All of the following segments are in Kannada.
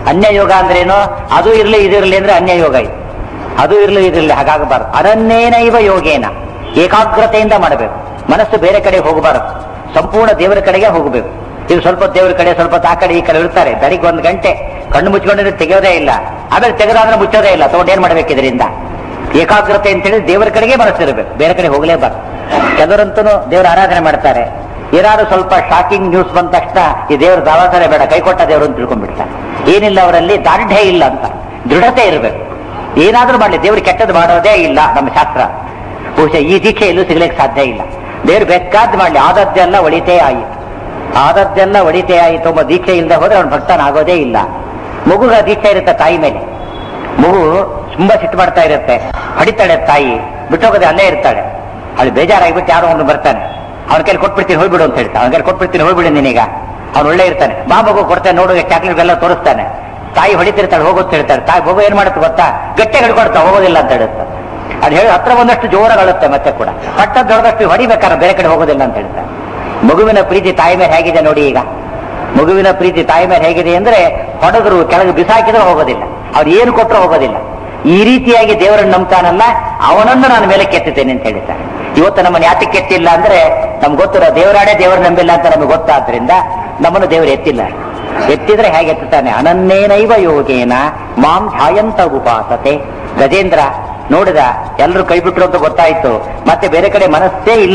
ಅನ್ಯ ಯೋಗ ಅಂದ್ರೇನು ಅದು ಇರ್ಲಿ ಇದು ಇರ್ಲಿ ಅಂದ್ರೆ ಅನ್ಯ ಯೋಗ ಇದು ಅದು ಇರ್ಲಿ ಇದಿರ್ಲಿ ಹಾಗಾಗಬಾರದು ಅನನ್ನೇನೈವ ಯೋಗೇನ ಏಕಾಗ್ರತೆಯಿಂದ ಮಾಡಬೇಕು ಮನಸ್ಸು ಬೇರೆ ಕಡೆ ಹೋಗಬಾರದು ಸಂಪೂರ್ಣ ದೇವರ ಕಡೆಗೆ ಹೋಗಬೇಕು ಇದು ಸ್ವಲ್ಪ ದೇವರ ಕಡೆ ಸ್ವಲ್ಪ ಹೊತ್ತು ಆ ಕಡೆ ಈ ಕಡೆ ಇರ್ತಾರೆ ಬೆಳಿಗ್ಗೆ ಒಂದು ಗಂಟೆ ಕಣ್ಣು ಮುಚ್ಕೊಂಡಿದ್ರೆ ತೆಗೆಯೋದೇ ಇಲ್ಲ ಆಮೇಲೆ ತೆಗೆದಾದ್ರೆ ಮುಚ್ಚೋದೇ ಇಲ್ಲ ತಗೊಂಡು ಏನ್ ಮಾಡ್ಬೇಕು ಇದರಿಂದ ಏಕಾಗ್ರತೆ ಅಂತೇಳಿ ದೇವರ ಕಡೆಗೆ ಮನಸ್ಸಿರಬೇಕು ಬೇರೆ ಕಡೆ ಹೋಗಲೇಬಾರ್ದು ಕೆಲವರಂತೂ ದೇವರ ಆರಾಧನೆ ಮಾಡ್ತಾರೆ ಏನಾದ್ರು ಸ್ವಲ್ಪ ಶಾಕಿಂಗ್ ನ್ಯೂಸ್ ಬಂದ ತಕ್ಷಣ ಈ ದೇವರ ದಾವಾಸನೆ ಬೇಡ ಕೈ ಕೊಟ್ಟ ದೇವರು ಅಂತ ತಿಳ್ಕೊಂಡ್ಬಿಡ್ತಾರೆ ಏನಿಲ್ಲ ಅವರಲ್ಲಿ ದಾರ್ಢ್ಯ ಇಲ್ಲ ಅಂತ ದೃಢತೆ ಇರಬೇಕು ಏನಾದ್ರೂ ಮಾಡಲಿ ದೇವ್ರು ಕೆಟ್ಟದ್ದು ಮಾಡೋದೇ ಇಲ್ಲ ನಮ್ಮ ಶಾಸ್ತ್ರ ಬಹುಶಃ ಈ ದೀಕ್ಷೆ ಎಲ್ಲೂ ಸಿಗ್ಲಿಕ್ಕೆ ಸಾಧ್ಯ ಇಲ್ಲ ದೇವ್ರು ಬೇಕಾದ್ ಮಾಡಲಿ ಆದದ್ದೆಲ್ಲ ಒಳಿತೇ ಆಯಿತು ಆದದ್ದೆಲ್ಲ ಒಳಿತೇ ಆಯಿತು ಒಬ್ಬ ದೀಕ್ಷೆ ಇಲ್ಲದೆ ಹೋದ್ರೆ ಅವ್ನು ಭಕ್ತನಾಗೋದೇ ಇಲ್ಲ ಮಗುಗ ದೀಕ್ಷೆ ಇರುತ್ತೆ ತಾಯಿ ಮೇಲೆ ಮಗು ತುಂಬಾ ಸಿಟ್ಟು ಮಾಡ್ತಾ ಇರುತ್ತೆ ಹೊಡಿತಾಳೆ ತಾಯಿ ಬಿಟ್ಟೋಗದೆ ಅಲ್ಲೇ ಇರ್ತಾಳೆ ಅವಳು ಬೇಜಾರಾಗ್ಬಿಟ್ಟು ಯಾರೋ ಅವನು ಬರ್ತಾನೆ ಅವನ ಕೈಲಿ ಕೊಟ್ಬಿಡ್ತೀನಿ ಹೋಗ್ಬಿಡು ಅಂತ ಹೇಳ್ತಾನೆ ಅವನ ಕೈಲಿ ಕೊಟ್ಬಿಡ್ತೀನಿ ಹೋಗ್ಬಿಡು ನೀನೀಗ ಅವ್ನು ಒಳ್ಳೆ ಇರ್ತಾನೆ ಬಾ ಮಗು ಕೊಡ್ತಾನೆ ನೋಡು ಚಾಕ್ಲೇಟ್ ಎಲ್ಲ ತೋರಿಸ್ತಾನೆ ತಾಯಿ ಹೊಡಿತಿರ್ತಾಳೆ ಹೋಗುತ್ತೆ ಹೇಳ್ತಾಳೆ ತಾಯಿ ಮಗು ಏನ್ ಮಾಡುತ್ತೆ ಗೊತ್ತಾ ಗಟ್ಟೆ ಹಿಡ್ಕೊಡ್ತಾ ಹೋಗೋದಿಲ್ಲ ಅಂತ ಹೇಳುತ್ತೆ ಅದು ಹೇಳಿ ಹತ್ರ ಬಂದಷ್ಟು ಜೋರಗಾಳುತ್ತೆ ಮತ್ತೆ ಕೂಡ ಪಟ್ಟ ದೊಡ್ಡದಷ್ಟು ಹೊಡಿಬೇಕಾದ್ರೆ ಬೇರೆ ಕಡೆ ಹೋಗೋದಿಲ್ಲ ಅಂತ ಹೇಳ್ತಾರೆ ಮಗುವಿನ ಪ್ರೀತಿ ತಾಯಿ ಮೇಲೆ ಹೇಗಿದೆ ನೋಡಿ ಈಗ ಮಗುವಿನ ಪ್ರೀತಿ ತಾಯಿ ಮೇಲೆ ಹೇಗಿದೆ ಅಂದ್ರೆ ಹೊಡೆದ್ರು ಕೆಳಗೆ ಬಿಸಾಕಿದ್ರೆ ಹೋಗೋದಿಲ್ಲ ಅವ್ರು ಏನು ಕೊಟ್ಟರು ಹೋಗೋದಿಲ್ಲ ಈ ರೀತಿಯಾಗಿ ದೇವರನ್ನು ನಂಬ್ತಾನಲ್ಲ ಅವನನ್ನು ನಾನು ಮೇಲೆ ಕೆತ್ತುತ್ತೇನೆ ಅಂತ ಹೇಳ್ತಾರೆ ಇವತ್ತು ನಮ್ಮನ್ನು ಯಾತಕ್ಕೆ ಎತ್ತಿಲ್ಲ ಅಂದ್ರೆ ನಮ್ಗೆ ಗೊತ್ತಿರೋ ದೇವರಾಡೇ ದೇವರು ನಂಬಿಲ್ಲ ಅಂತ ನಮಗೆ ಗೊತ್ತಾದ್ರಿಂದ ನಮ್ಮನ್ನು ದೇವರು ಎತ್ತಿಲ್ಲ ಎತ್ತಿದ್ರೆ ಹೇಗೆ ಎತ್ತುತ್ತಾನೆ ಅನನ್ನೇನೈವ ಯೋಗೇನ ಮಾಂ ಧ್ಯಾಯಂತ ಉಪಾಸತೆ ಗಜೇಂದ್ರ ನೋಡಿದ ಎಲ್ಲರೂ ಕೈ ಬಿಟ್ರು ಅಂತ ಗೊತ್ತಾಯ್ತು ಮತ್ತೆ ಬೇರೆ ಕಡೆ ಮನಸ್ಸೇ ಇಲ್ಲ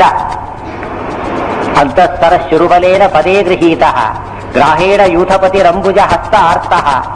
ಅಂತಸ್ತರ ಶುರುಬಲೇನ ಪದೇ ಗೃಹೀತ ಗ್ರಾಹೇಣ ಯೂಥಪತಿ ರಂಬುಜ ಹಸ್ತ ಆರ್ತ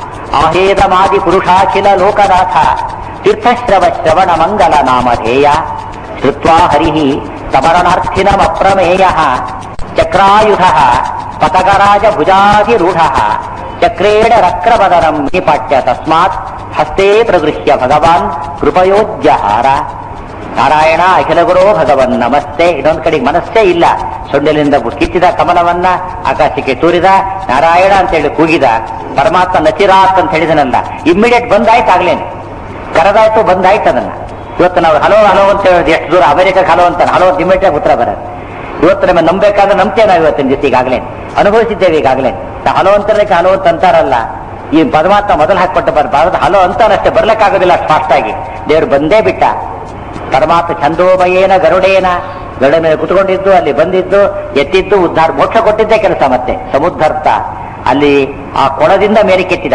ಆಹೇದಮಾದಿ ಪುರುಷಾಖಿಲ ಲೋಕನಾಥ ತೀರ್ಥಶ್ರವ ಶ್ರವಣ ಮಂಗಲ ನಾಮಧೇಯ ಶ್ರುತ್ವಾ ಹರಿ ಸಮರಣಾರ್ಥಿನಮಪ್ರಮೇಯ ಚಕ್ರಾಯುಧ ಪತಗರಾಜ ಭುಜಾಧಿರೂಢ ಚಕ್ರೇಣ ರಕ್ರವದನಂ ನಿಪಾಟ್ಯ ತಸ್ಮಾತ್ ಹಸ್ತೆ ಪ್ರಗೃಹ್ಯ ಭಗವಾನ್ ಕೃಪಯೋಜ್ಯಹಾರ ನಾರಾಯಣ ಅಖಿಲ ಗುರೋ ಭಗವನ್ ನಮಸ್ತೆ ಇನ್ನೊಂದು ಕಡೆಗೆ ಮನಸ್ಸೇ ಇಲ್ಲ ಸೊಂಡಿಲಿಂದ ಕಿತ್ತಿದ ಕಮಲವನ್ನ ಆಕಾಶಕ್ಕೆ ತೂರಿದ ನಾರಾಯಣ ಅಂತೇಳಿ ಕೂಗಿದ ಪರಮಾತ್ಮ ನಚಿರಾತ್ ಅಂತ ಹೇಳಿದನಲ್ಲ ಇಮ್ಮಿಡಿಯೇಟ್ ಬಂದಾಯ್ತು ಆಗ್ಲೇನೆ ಕರೆದಾಯ್ತು ಬಂದಾಯ್ತು ಅದನ್ನ ಇವತ್ತು ನಾವು ಹಲೋ ಹಲೋ ಅಂತ ಹೇಳೋದು ಎಷ್ಟು ದೂರ ಅಮೆರಿಕಕ್ಕೆ ಹಲೋ ಅಂತಾನೆ ಹಲೋ ಇಮ್ಮಿಡಿಯೇಟ್ ಉತ್ತರ ಬರೋದು ಇವತ್ತು ನಮ್ಮ ನಂಬೇಕಾದ್ರೆ ನಂಬ್ತೇವೆ ನಾವು ಇವತ್ತಿನ ದಿವಸ ಈಗಾಗಲೇ ಅನುಭವಿಸಿದ್ದೇವೆ ಈಗಾಗಲೇ ನಾವು ಹಲೋ ಅಂತರಕ್ಕೆ ಹಲೋ ಅಂತ ಅಂತಾರಲ್ಲ ಈ ಪರಮಾತ್ಮ ಮೊದಲು ಹಾಕೊಟ್ಟು ಬರಬಾರದು ಹಲೋ ಅಂತಾನಷ್ಟೇ ಬರ್ಲಿಕ್ಕಾಗೋದಿಲ್ಲ ಅಷ್ಟು ಫಾಸ್ಟ್ ಆಗಿ ದೇವ್ರು ಬಂದೇ ಬಿಟ್ಟ ಪರಮಾತ್ಮ ಛಂದೋಮಯೇನ ಗರುಡೇನ ಗರುಡ ಮೇಲೆ ಕುತ್ಕೊಂಡಿದ್ದು ಅಲ್ಲಿ ಬಂದಿದ್ದು ಎತ್ತಿದ್ದು ಉದ್ಧಾರ ಮೋಕ್ಷ ಕೊಟ್ಟಿದ್ದೇ ಕೆಲಸ ಮತ್ತೆ ಸಮುದ್ಧಾರ್ಥ ಅಲ್ಲಿ ಆ ಕೊಳದಿಂದ ಮೇಲೆ ಕೆತ್ತಿದ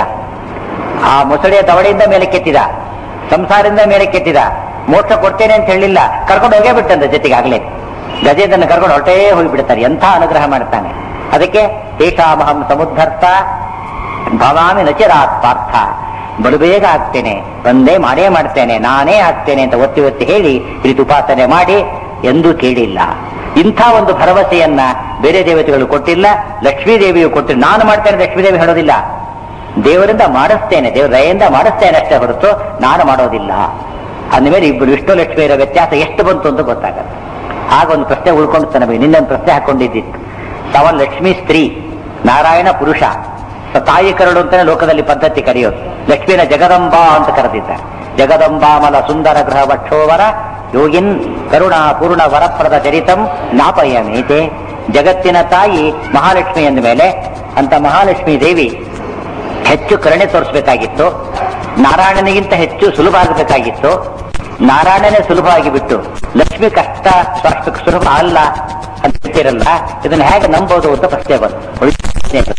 ಆ ಮೊಸಳೆಯ ದವಡೆಯಿಂದ ಮೇಲೆ ಕೆತ್ತಿದ ಸಂಸಾರದಿಂದ ಮೇಲೆ ಕೆತ್ತಿದ ಮೋಕ್ಷ ಕೊಡ್ತೇನೆ ಅಂತ ಹೇಳಿಲ್ಲ ಕರ್ಕೊಂಡು ಹೋಗೇ ಬಿಟ್ಟಂತೆ ಜೊತೆಗೆ ಆಗ್ಲೇ ಗಜೇಂದ್ರನ ಕರ್ಕೊಂಡು ಹೊರಟೇ ಹೋಗಿಬಿಡ್ತಾರೆ ಎಂಥ ಅನುಗ್ರಹ ಮಾಡ್ತಾನೆ ಅದಕ್ಕೆ ಏಷಾಮಹಂ ಸಮುದ್ಧರ್ಥ ಭವಾಮಿ ನಚಿರಾತ್ ಪಾರ್ಥ ಬಲು ಬೇಗ ಆಗ್ತೇನೆ ಒಂದೇ ಮಾಡೇ ಮಾಡ್ತೇನೆ ನಾನೇ ಆಗ್ತೇನೆ ಅಂತ ಒತ್ತಿ ಒತ್ತಿ ಹೇಳಿ ಈ ರೀತಿ ಉಪಾಸನೆ ಮಾಡಿ ಎಂದೂ ಕೇಳಿಲ್ಲ ಇಂಥ ಒಂದು ಭರವಸೆಯನ್ನ ಬೇರೆ ದೇವತೆಗಳು ಕೊಟ್ಟಿಲ್ಲ ಲಕ್ಷ್ಮೀ ದೇವಿಯು ಕೊಟ್ಟಿಲ್ಲ ನಾನು ಮಾಡ್ತೇನೆ ಲಕ್ಷ್ಮೀದೇವಿ ಹೇಳೋದಿಲ್ಲ ದೇವರಿಂದ ಮಾಡಿಸ್ತೇನೆ ದೇವರ ದಯೆಯಿಂದ ಮಾಡಿಸ್ತೇನೆ ಅಷ್ಟೇ ಹೊರತು ನಾನು ಮಾಡೋದಿಲ್ಲ ಅಂದಮೇಲೆ ಇಬ್ಬರು ವಿಷ್ಣು ಲಕ್ಷ್ಮಿಯರ ವ್ಯತ್ಯಾಸ ಎಷ್ಟು ಬಂತು ಅಂತ ಗೊತ್ತಾಗತ್ತೆ ಆಗ ಒಂದು ಪ್ರಶ್ನೆ ಉಳ್ಕೊಂಡು ನಮಗೆ ನಿನ್ನೊಂದು ಪ್ರಶ್ನೆ ಹಾಕೊಂಡಿದ್ದಿತ್ತು ತವ ಲಕ್ಷ್ಮೀ ಸ್ತ್ರೀ ನಾರಾಯಣ ಪುರುಷ ಸ ತಾಯಿ ಕರಡು ಅಂತಾನೆ ಲೋಕದಲ್ಲಿ ಪದ್ಧತಿ ಕರೆಯೋದು ಲಕ್ಷ್ಮಿನ ಜಗದಂಬಾ ಅಂತ ಕರೆದಿದ್ದಾರೆ ಜಗದಂಬಾಮಲ ಸುಂದರ ಗೃಹ ವಕ್ಷೋವರ ಯೋಗಿನ್ ಕರುಣಾ ಪೂರ್ಣ ವರಪ್ರದ ಚರಿತಂ ನಾಪಯ ಮೇತೆ ಜಗತ್ತಿನ ತಾಯಿ ಮಹಾಲಕ್ಷ್ಮಿ ಅಂದ ಮೇಲೆ ಅಂತ ಮಹಾಲಕ್ಷ್ಮಿ ದೇವಿ ಹೆಚ್ಚು ಕರುಣೆ ತೋರಿಸಬೇಕಾಗಿತ್ತು ನಾರಾಯಣನಿಗಿಂತ ಹೆಚ್ಚು ಸುಲಭ ಆಗಬೇಕಾಗಿತ್ತು ನಾರಾಯಣನೇ ಸುಲಭ ಆಗಿಬಿಟ್ಟು ಲಕ್ಷ್ಮಿ ಕಷ್ಟ ಅಷ್ಟು ಸುಲಭ ಅಲ್ಲ ಅಂತ ಹೇಳ್ತೀರಲ್ಲ ಇದನ್ನ ಹೇಗೆ ನಂಬೋದು ಅಂತ ಪ್ರಶ್ನೆ ಬಂತು ಒಳ್ಳೆ ಪ್ರಶ್ನೆ ಅದು.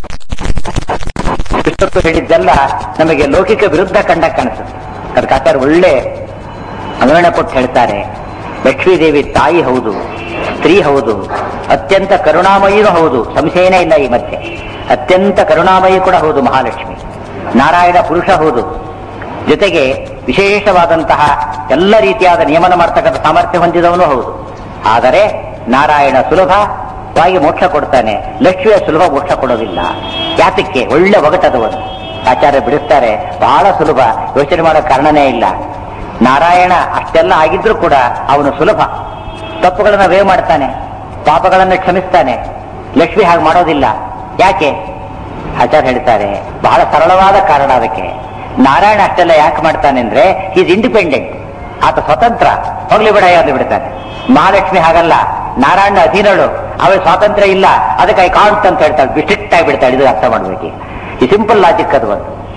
ಇಷ್ಟೊತ್ತು ಹೇಳಿದ್ದೆಲ್ಲ ನಮಗೆ ಲೌಕಿಕ ವಿರುದ್ಧ ಕಂಡ ಕಾಣಿಸುತ್ತೆ ಅದಕ್ಕೆ ಆಚಾರ್ಯ ಒಳ್ಳೆ ಅನುರಣೆ ಕೊಟ್ಟು ಹೇಳ್ತಾರೆ ಲಕ್ಷ್ಮೀದೇವಿ ತಾಯಿ ಹೌದು ಸ್ತ್ರೀ ಹೌದು ಅತ್ಯಂತ ಕರುಣಾಮಯಿನೂ ಹೌದು ಸಂಶಯನೇ ಇಲ್ಲ ಈ ಮಧ್ಯೆ ಅತ್ಯಂತ ಕರುಣಾಮಯಿ ಕೂಡ ಹೌದು ಮಹಾಲಕ್ಷ್ಮಿ ನಾರಾಯಣ ಪುರುಷ ಹೌದು ಜೊತೆಗೆ ವಿಶೇಷವಾದಂತಹ ಎಲ್ಲ ರೀತಿಯಾದ ನಿಯಮನ ಮಾಡ್ತಕ್ಕಂಥ ಸಾಮರ್ಥ್ಯ ಹೊಂದಿದವನು ಹೌದು ಆದರೆ ನಾರಾಯಣ ಸುಲಭವಾಗಿ ಮೋಕ್ಷ ಕೊಡ್ತಾನೆ ಲಕ್ಷ್ಮಿಯ ಸುಲಭ ಮೋಕ್ಷ ಕೊಡೋದಿಲ್ಲ ಯಾತಕ್ಕೆ ಒಳ್ಳೆ ಒಗಟದವನು ಆಚಾರ್ಯ ಬಿಡಿಸ್ತಾರೆ ಬಹಳ ಸುಲಭ ಯೋಚನೆ ಮಾಡೋ ಕಾರಣನೇ ಇಲ್ಲ ನಾರಾಯಣ ಅಷ್ಟೆಲ್ಲ ಆಗಿದ್ರೂ ಕೂಡ ಅವನು ಸುಲಭ ತಪ್ಪುಗಳನ್ನ ವೇ ಮಾಡ್ತಾನೆ ಪಾಪಗಳನ್ನು ಕ್ಷಮಿಸ್ತಾನೆ ಲಕ್ಷ್ಮಿ ಹಾಗೆ ಮಾಡೋದಿಲ್ಲ ಯಾಕೆ ಆಚಾರ್ಯ ಹೇಳ್ತಾರೆ ಬಹಳ ಸರಳವಾದ ಕಾರಣ ಅದಕ್ಕೆ ನಾರಾಯಣ ಅಷ್ಟೆಲ್ಲ ಯಾಕೆ ಮಾಡ್ತಾನೆ ಅಂದ್ರೆ ಈಸ್ ಇಂಡಿಪೆಂಡೆಂಟ್ ಆತ ಸ್ವತಂತ್ರ ಹೋಗ್ಲಿ ಬಿಡ ಅಂದು ಬಿಡ್ತಾನೆ ಮಹಾಲಕ್ಷ್ಮಿ ಹಾಗಲ್ಲ ನಾರಾಯಣ ಅಧೀನಳು ಅವಳ ಸ್ವಾತಂತ್ರ್ಯ ಇಲ್ಲ ಅದಕ್ಕೆ ಐ ಕಾಂಟ್ ಅಂತ ಹೇಳ್ತಾಳೆ ಸ್ಟ್ರಿಕ್ಟ್ ಆಗಿ ಬಿಡ್ತಾಳೆ ಇದು ಅರ್ಥ ಮಾಡ್ಬೇಕು ಈ ಸಿಂಪಲ್ ಲಾಜಿಕ್ ಅದು ಒಂದು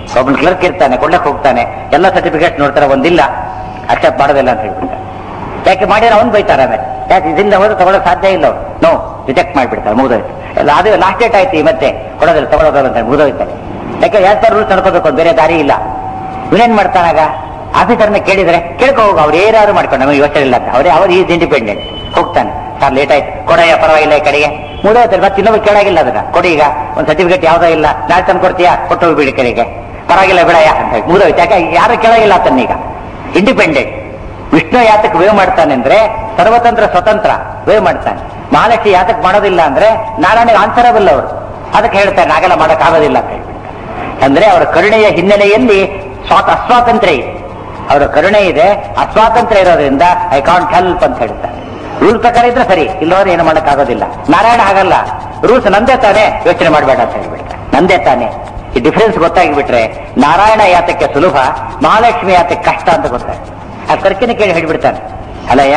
ಒಬ್ಬನ ಕ್ಲರ್ಕ್ ಇರ್ತಾನೆ ಕೊಳ್ಳಕ್ಕೆ ಹೋಗ್ತಾನೆ ಎಲ್ಲ ಸರ್ಟಿಫಿಕೇಟ್ ನೋಡ್ತಾರೆ ಒಂದಿಲ್ಲ ಅಕ್ಸೆಪ್ಟ್ ಮಾಡೋದಿಲ್ಲ ಅಂತ ಹೇಳ್ಬಿಡ್ತಾರೆ ಯಾಕೆ ಮಾಡಿದ್ರೆ ಅವ್ನು ಬೈತಾರೆ ಆಮೇಲೆ ಯಾಕೆ ಇದರಿಂದ ಹೋದ್ರೆ ತಗೊಳ್ಳೋಕೆ ಸಾಧ್ಯ ಇಲ್ಲ ಅವ್ರು ನೋ ರಿಜೆಕ್ಟ್ ಮಾಡಿಬಿಡ್ತಾರೆ ಮುಗಿದೋಯ್ತು ಎಲ್ಲ ಅದು ಲಾಸ್ಟ್ ಡೇಟ್ ಆಯ್ತು ಈ ಮತ್ತೆ ಕೊಡೋದಿಲ್ಲ ತಗೊಳ್ಳೋದಿಲ್ಲ ಅಂತ ಮುಗಿದೋಯ್ತಾರೆ ಯಾಕೆ ಯಾವ ಥರ ರೂಲ್ಸ್ ನಡ್ಕೋಬೇಕು ಅಂತ ಬೇರೆ ದಾರಿ ಇಲ್ಲ ಇವನೇನ್ ಮಾಡ್ತಾನಾಗ ಆಫೀಸರ್ನ ಕೇಳಿದ್ರೆ ಕೇಳ್ಕೊ ಹೋಗು ಅವ್ರು ಏನಾದ್ರು ಮಾಡ್ಕೊಂಡು ನಮಗೆ ಯೋಚನೆ ಇಲ್ಲ ಅಂತ ಅವರೇ ಅವ್ರು ಈಸ್ ಇಂಡಿಪೆಂಡೆಂಟ್ ಹೋಗ್ತಾನೆ ಸರ್ ಲೇಟ್ ಆಯ್ತು ಕೊಡಯ್ಯ ಪರವಾಗಿಲ್ಲ ಈ ಕಡೆಗೆ ಮುಗಿದೋಯ್ತಾರೆ ಮತ್ತೆ ಇನ್ನೊಬ್ಬರು ಕೇಳಾಗಿಲ್ಲ ಅದನ್ನ ಕೊಡಿ ಈಗ ಒಂದು ಸರ್ಟಿಫಿಕೇಟ್ ಯಾವುದೋ ಇಲ್ಲ ನಾಳೆ ತಂದು ಕೊಡ್ತೀಯಾ ಕೊಟ್ಟು ಹೋಗ್ಬಿಡಿ ಕಡೆಗೆ ಪರವಾಗಿಲ್ಲ ಬಿಡಯ್ಯ ಅಂತ ಹೇಳಿ ಮುಗಿದೋಯ್ತು ಯಾಕೆ ಯಾರು ಕೇಳಾಗಿಲ್ಲ ಆತನ್ನೀಗ ಇಂಡಿಪೆಂಡೆಂಟ್ ವಿಷ್ಣು ಯಾತಕ್ಕೆ ವೇವ್ ಮಾಡ್ತಾನೆ ಅಂದ್ರೆ ಸರ್ವತಂತ್ರ ಸ್ವತಂತ್ರ ವೇವ್ ಮಾಡ್ತಾನೆ ಮಹಾಲಕ್ಷ್ಮಿ ಯಾತಕ್ಕೆ ಮಾಡೋದಿಲ್ಲ ಅಂದ್ರೆ ನಾರಾಯಣಿಗೆ ಆನ್ಸರಬಲ್ ಅವರು ಅದಕ್ಕೆ ಹೇಳ್ತಾರೆ ನಾಗೆಲ್ಲ ಮಾಡೋಕ್ಕಾಗೋದಿಲ್ಲ ಅಂತ ಹೇಳ್ಬಿಟ್ಟು ಅಂದ್ರೆ ಅವರ ಕರುಣೆಯ ಹಿನ್ನೆಲೆಯಲ್ಲಿ ಸ್ವಾತ ಅಸ್ವಾತಂತ್ರ್ಯ ಇದೆ ಅವರ ಕರುಣೆ ಇದೆ ಅಸ್ವಾತಂತ್ರ್ಯ ಇರೋದ್ರಿಂದ ಐ ಕಾಂಟ್ ಹೆಲ್ಪ್ ಅಂತ ಹೇಳ್ತಾರೆ ರೂಲ್ ಪ್ರಕಾರ ಇದ್ರೆ ಸರಿ ಇಲ್ಲವ್ರು ಏನು ಮಾಡೋಕ್ಕಾಗೋದಿಲ್ಲ ನಾರಾಯಣ ಹಾಗಲ್ಲ ರೂಲ್ಸ್ ನಂದೇ ತಾನೇ ಯೋಚನೆ ಮಾಡಬೇಡ ಅಂತ ಹೇಳ್ಬಿಡ್ತಾರೆ ನಂದೇ ತಾನೇ ಈ ಡಿಫರೆನ್ಸ್ ಗೊತ್ತಾಗಿಬಿಟ್ರೆ ನಾರಾಯಣ ಯಾತಕ್ಕೆ ಸುಲಭ ಮಹಾಲಕ್ಷ್ಮಿ ಯಾತಕ್ಕೆ ಕಷ್ಟ ಅಂತ ಗೊತ್ತಾಗ್ತದೆ ಆ ಕರ್ಕಿನ ಕೇಳಿ ಹೇಳ್ಬಿಡ್ತಾನೆ ಅಲ್ಲಯ್ಯ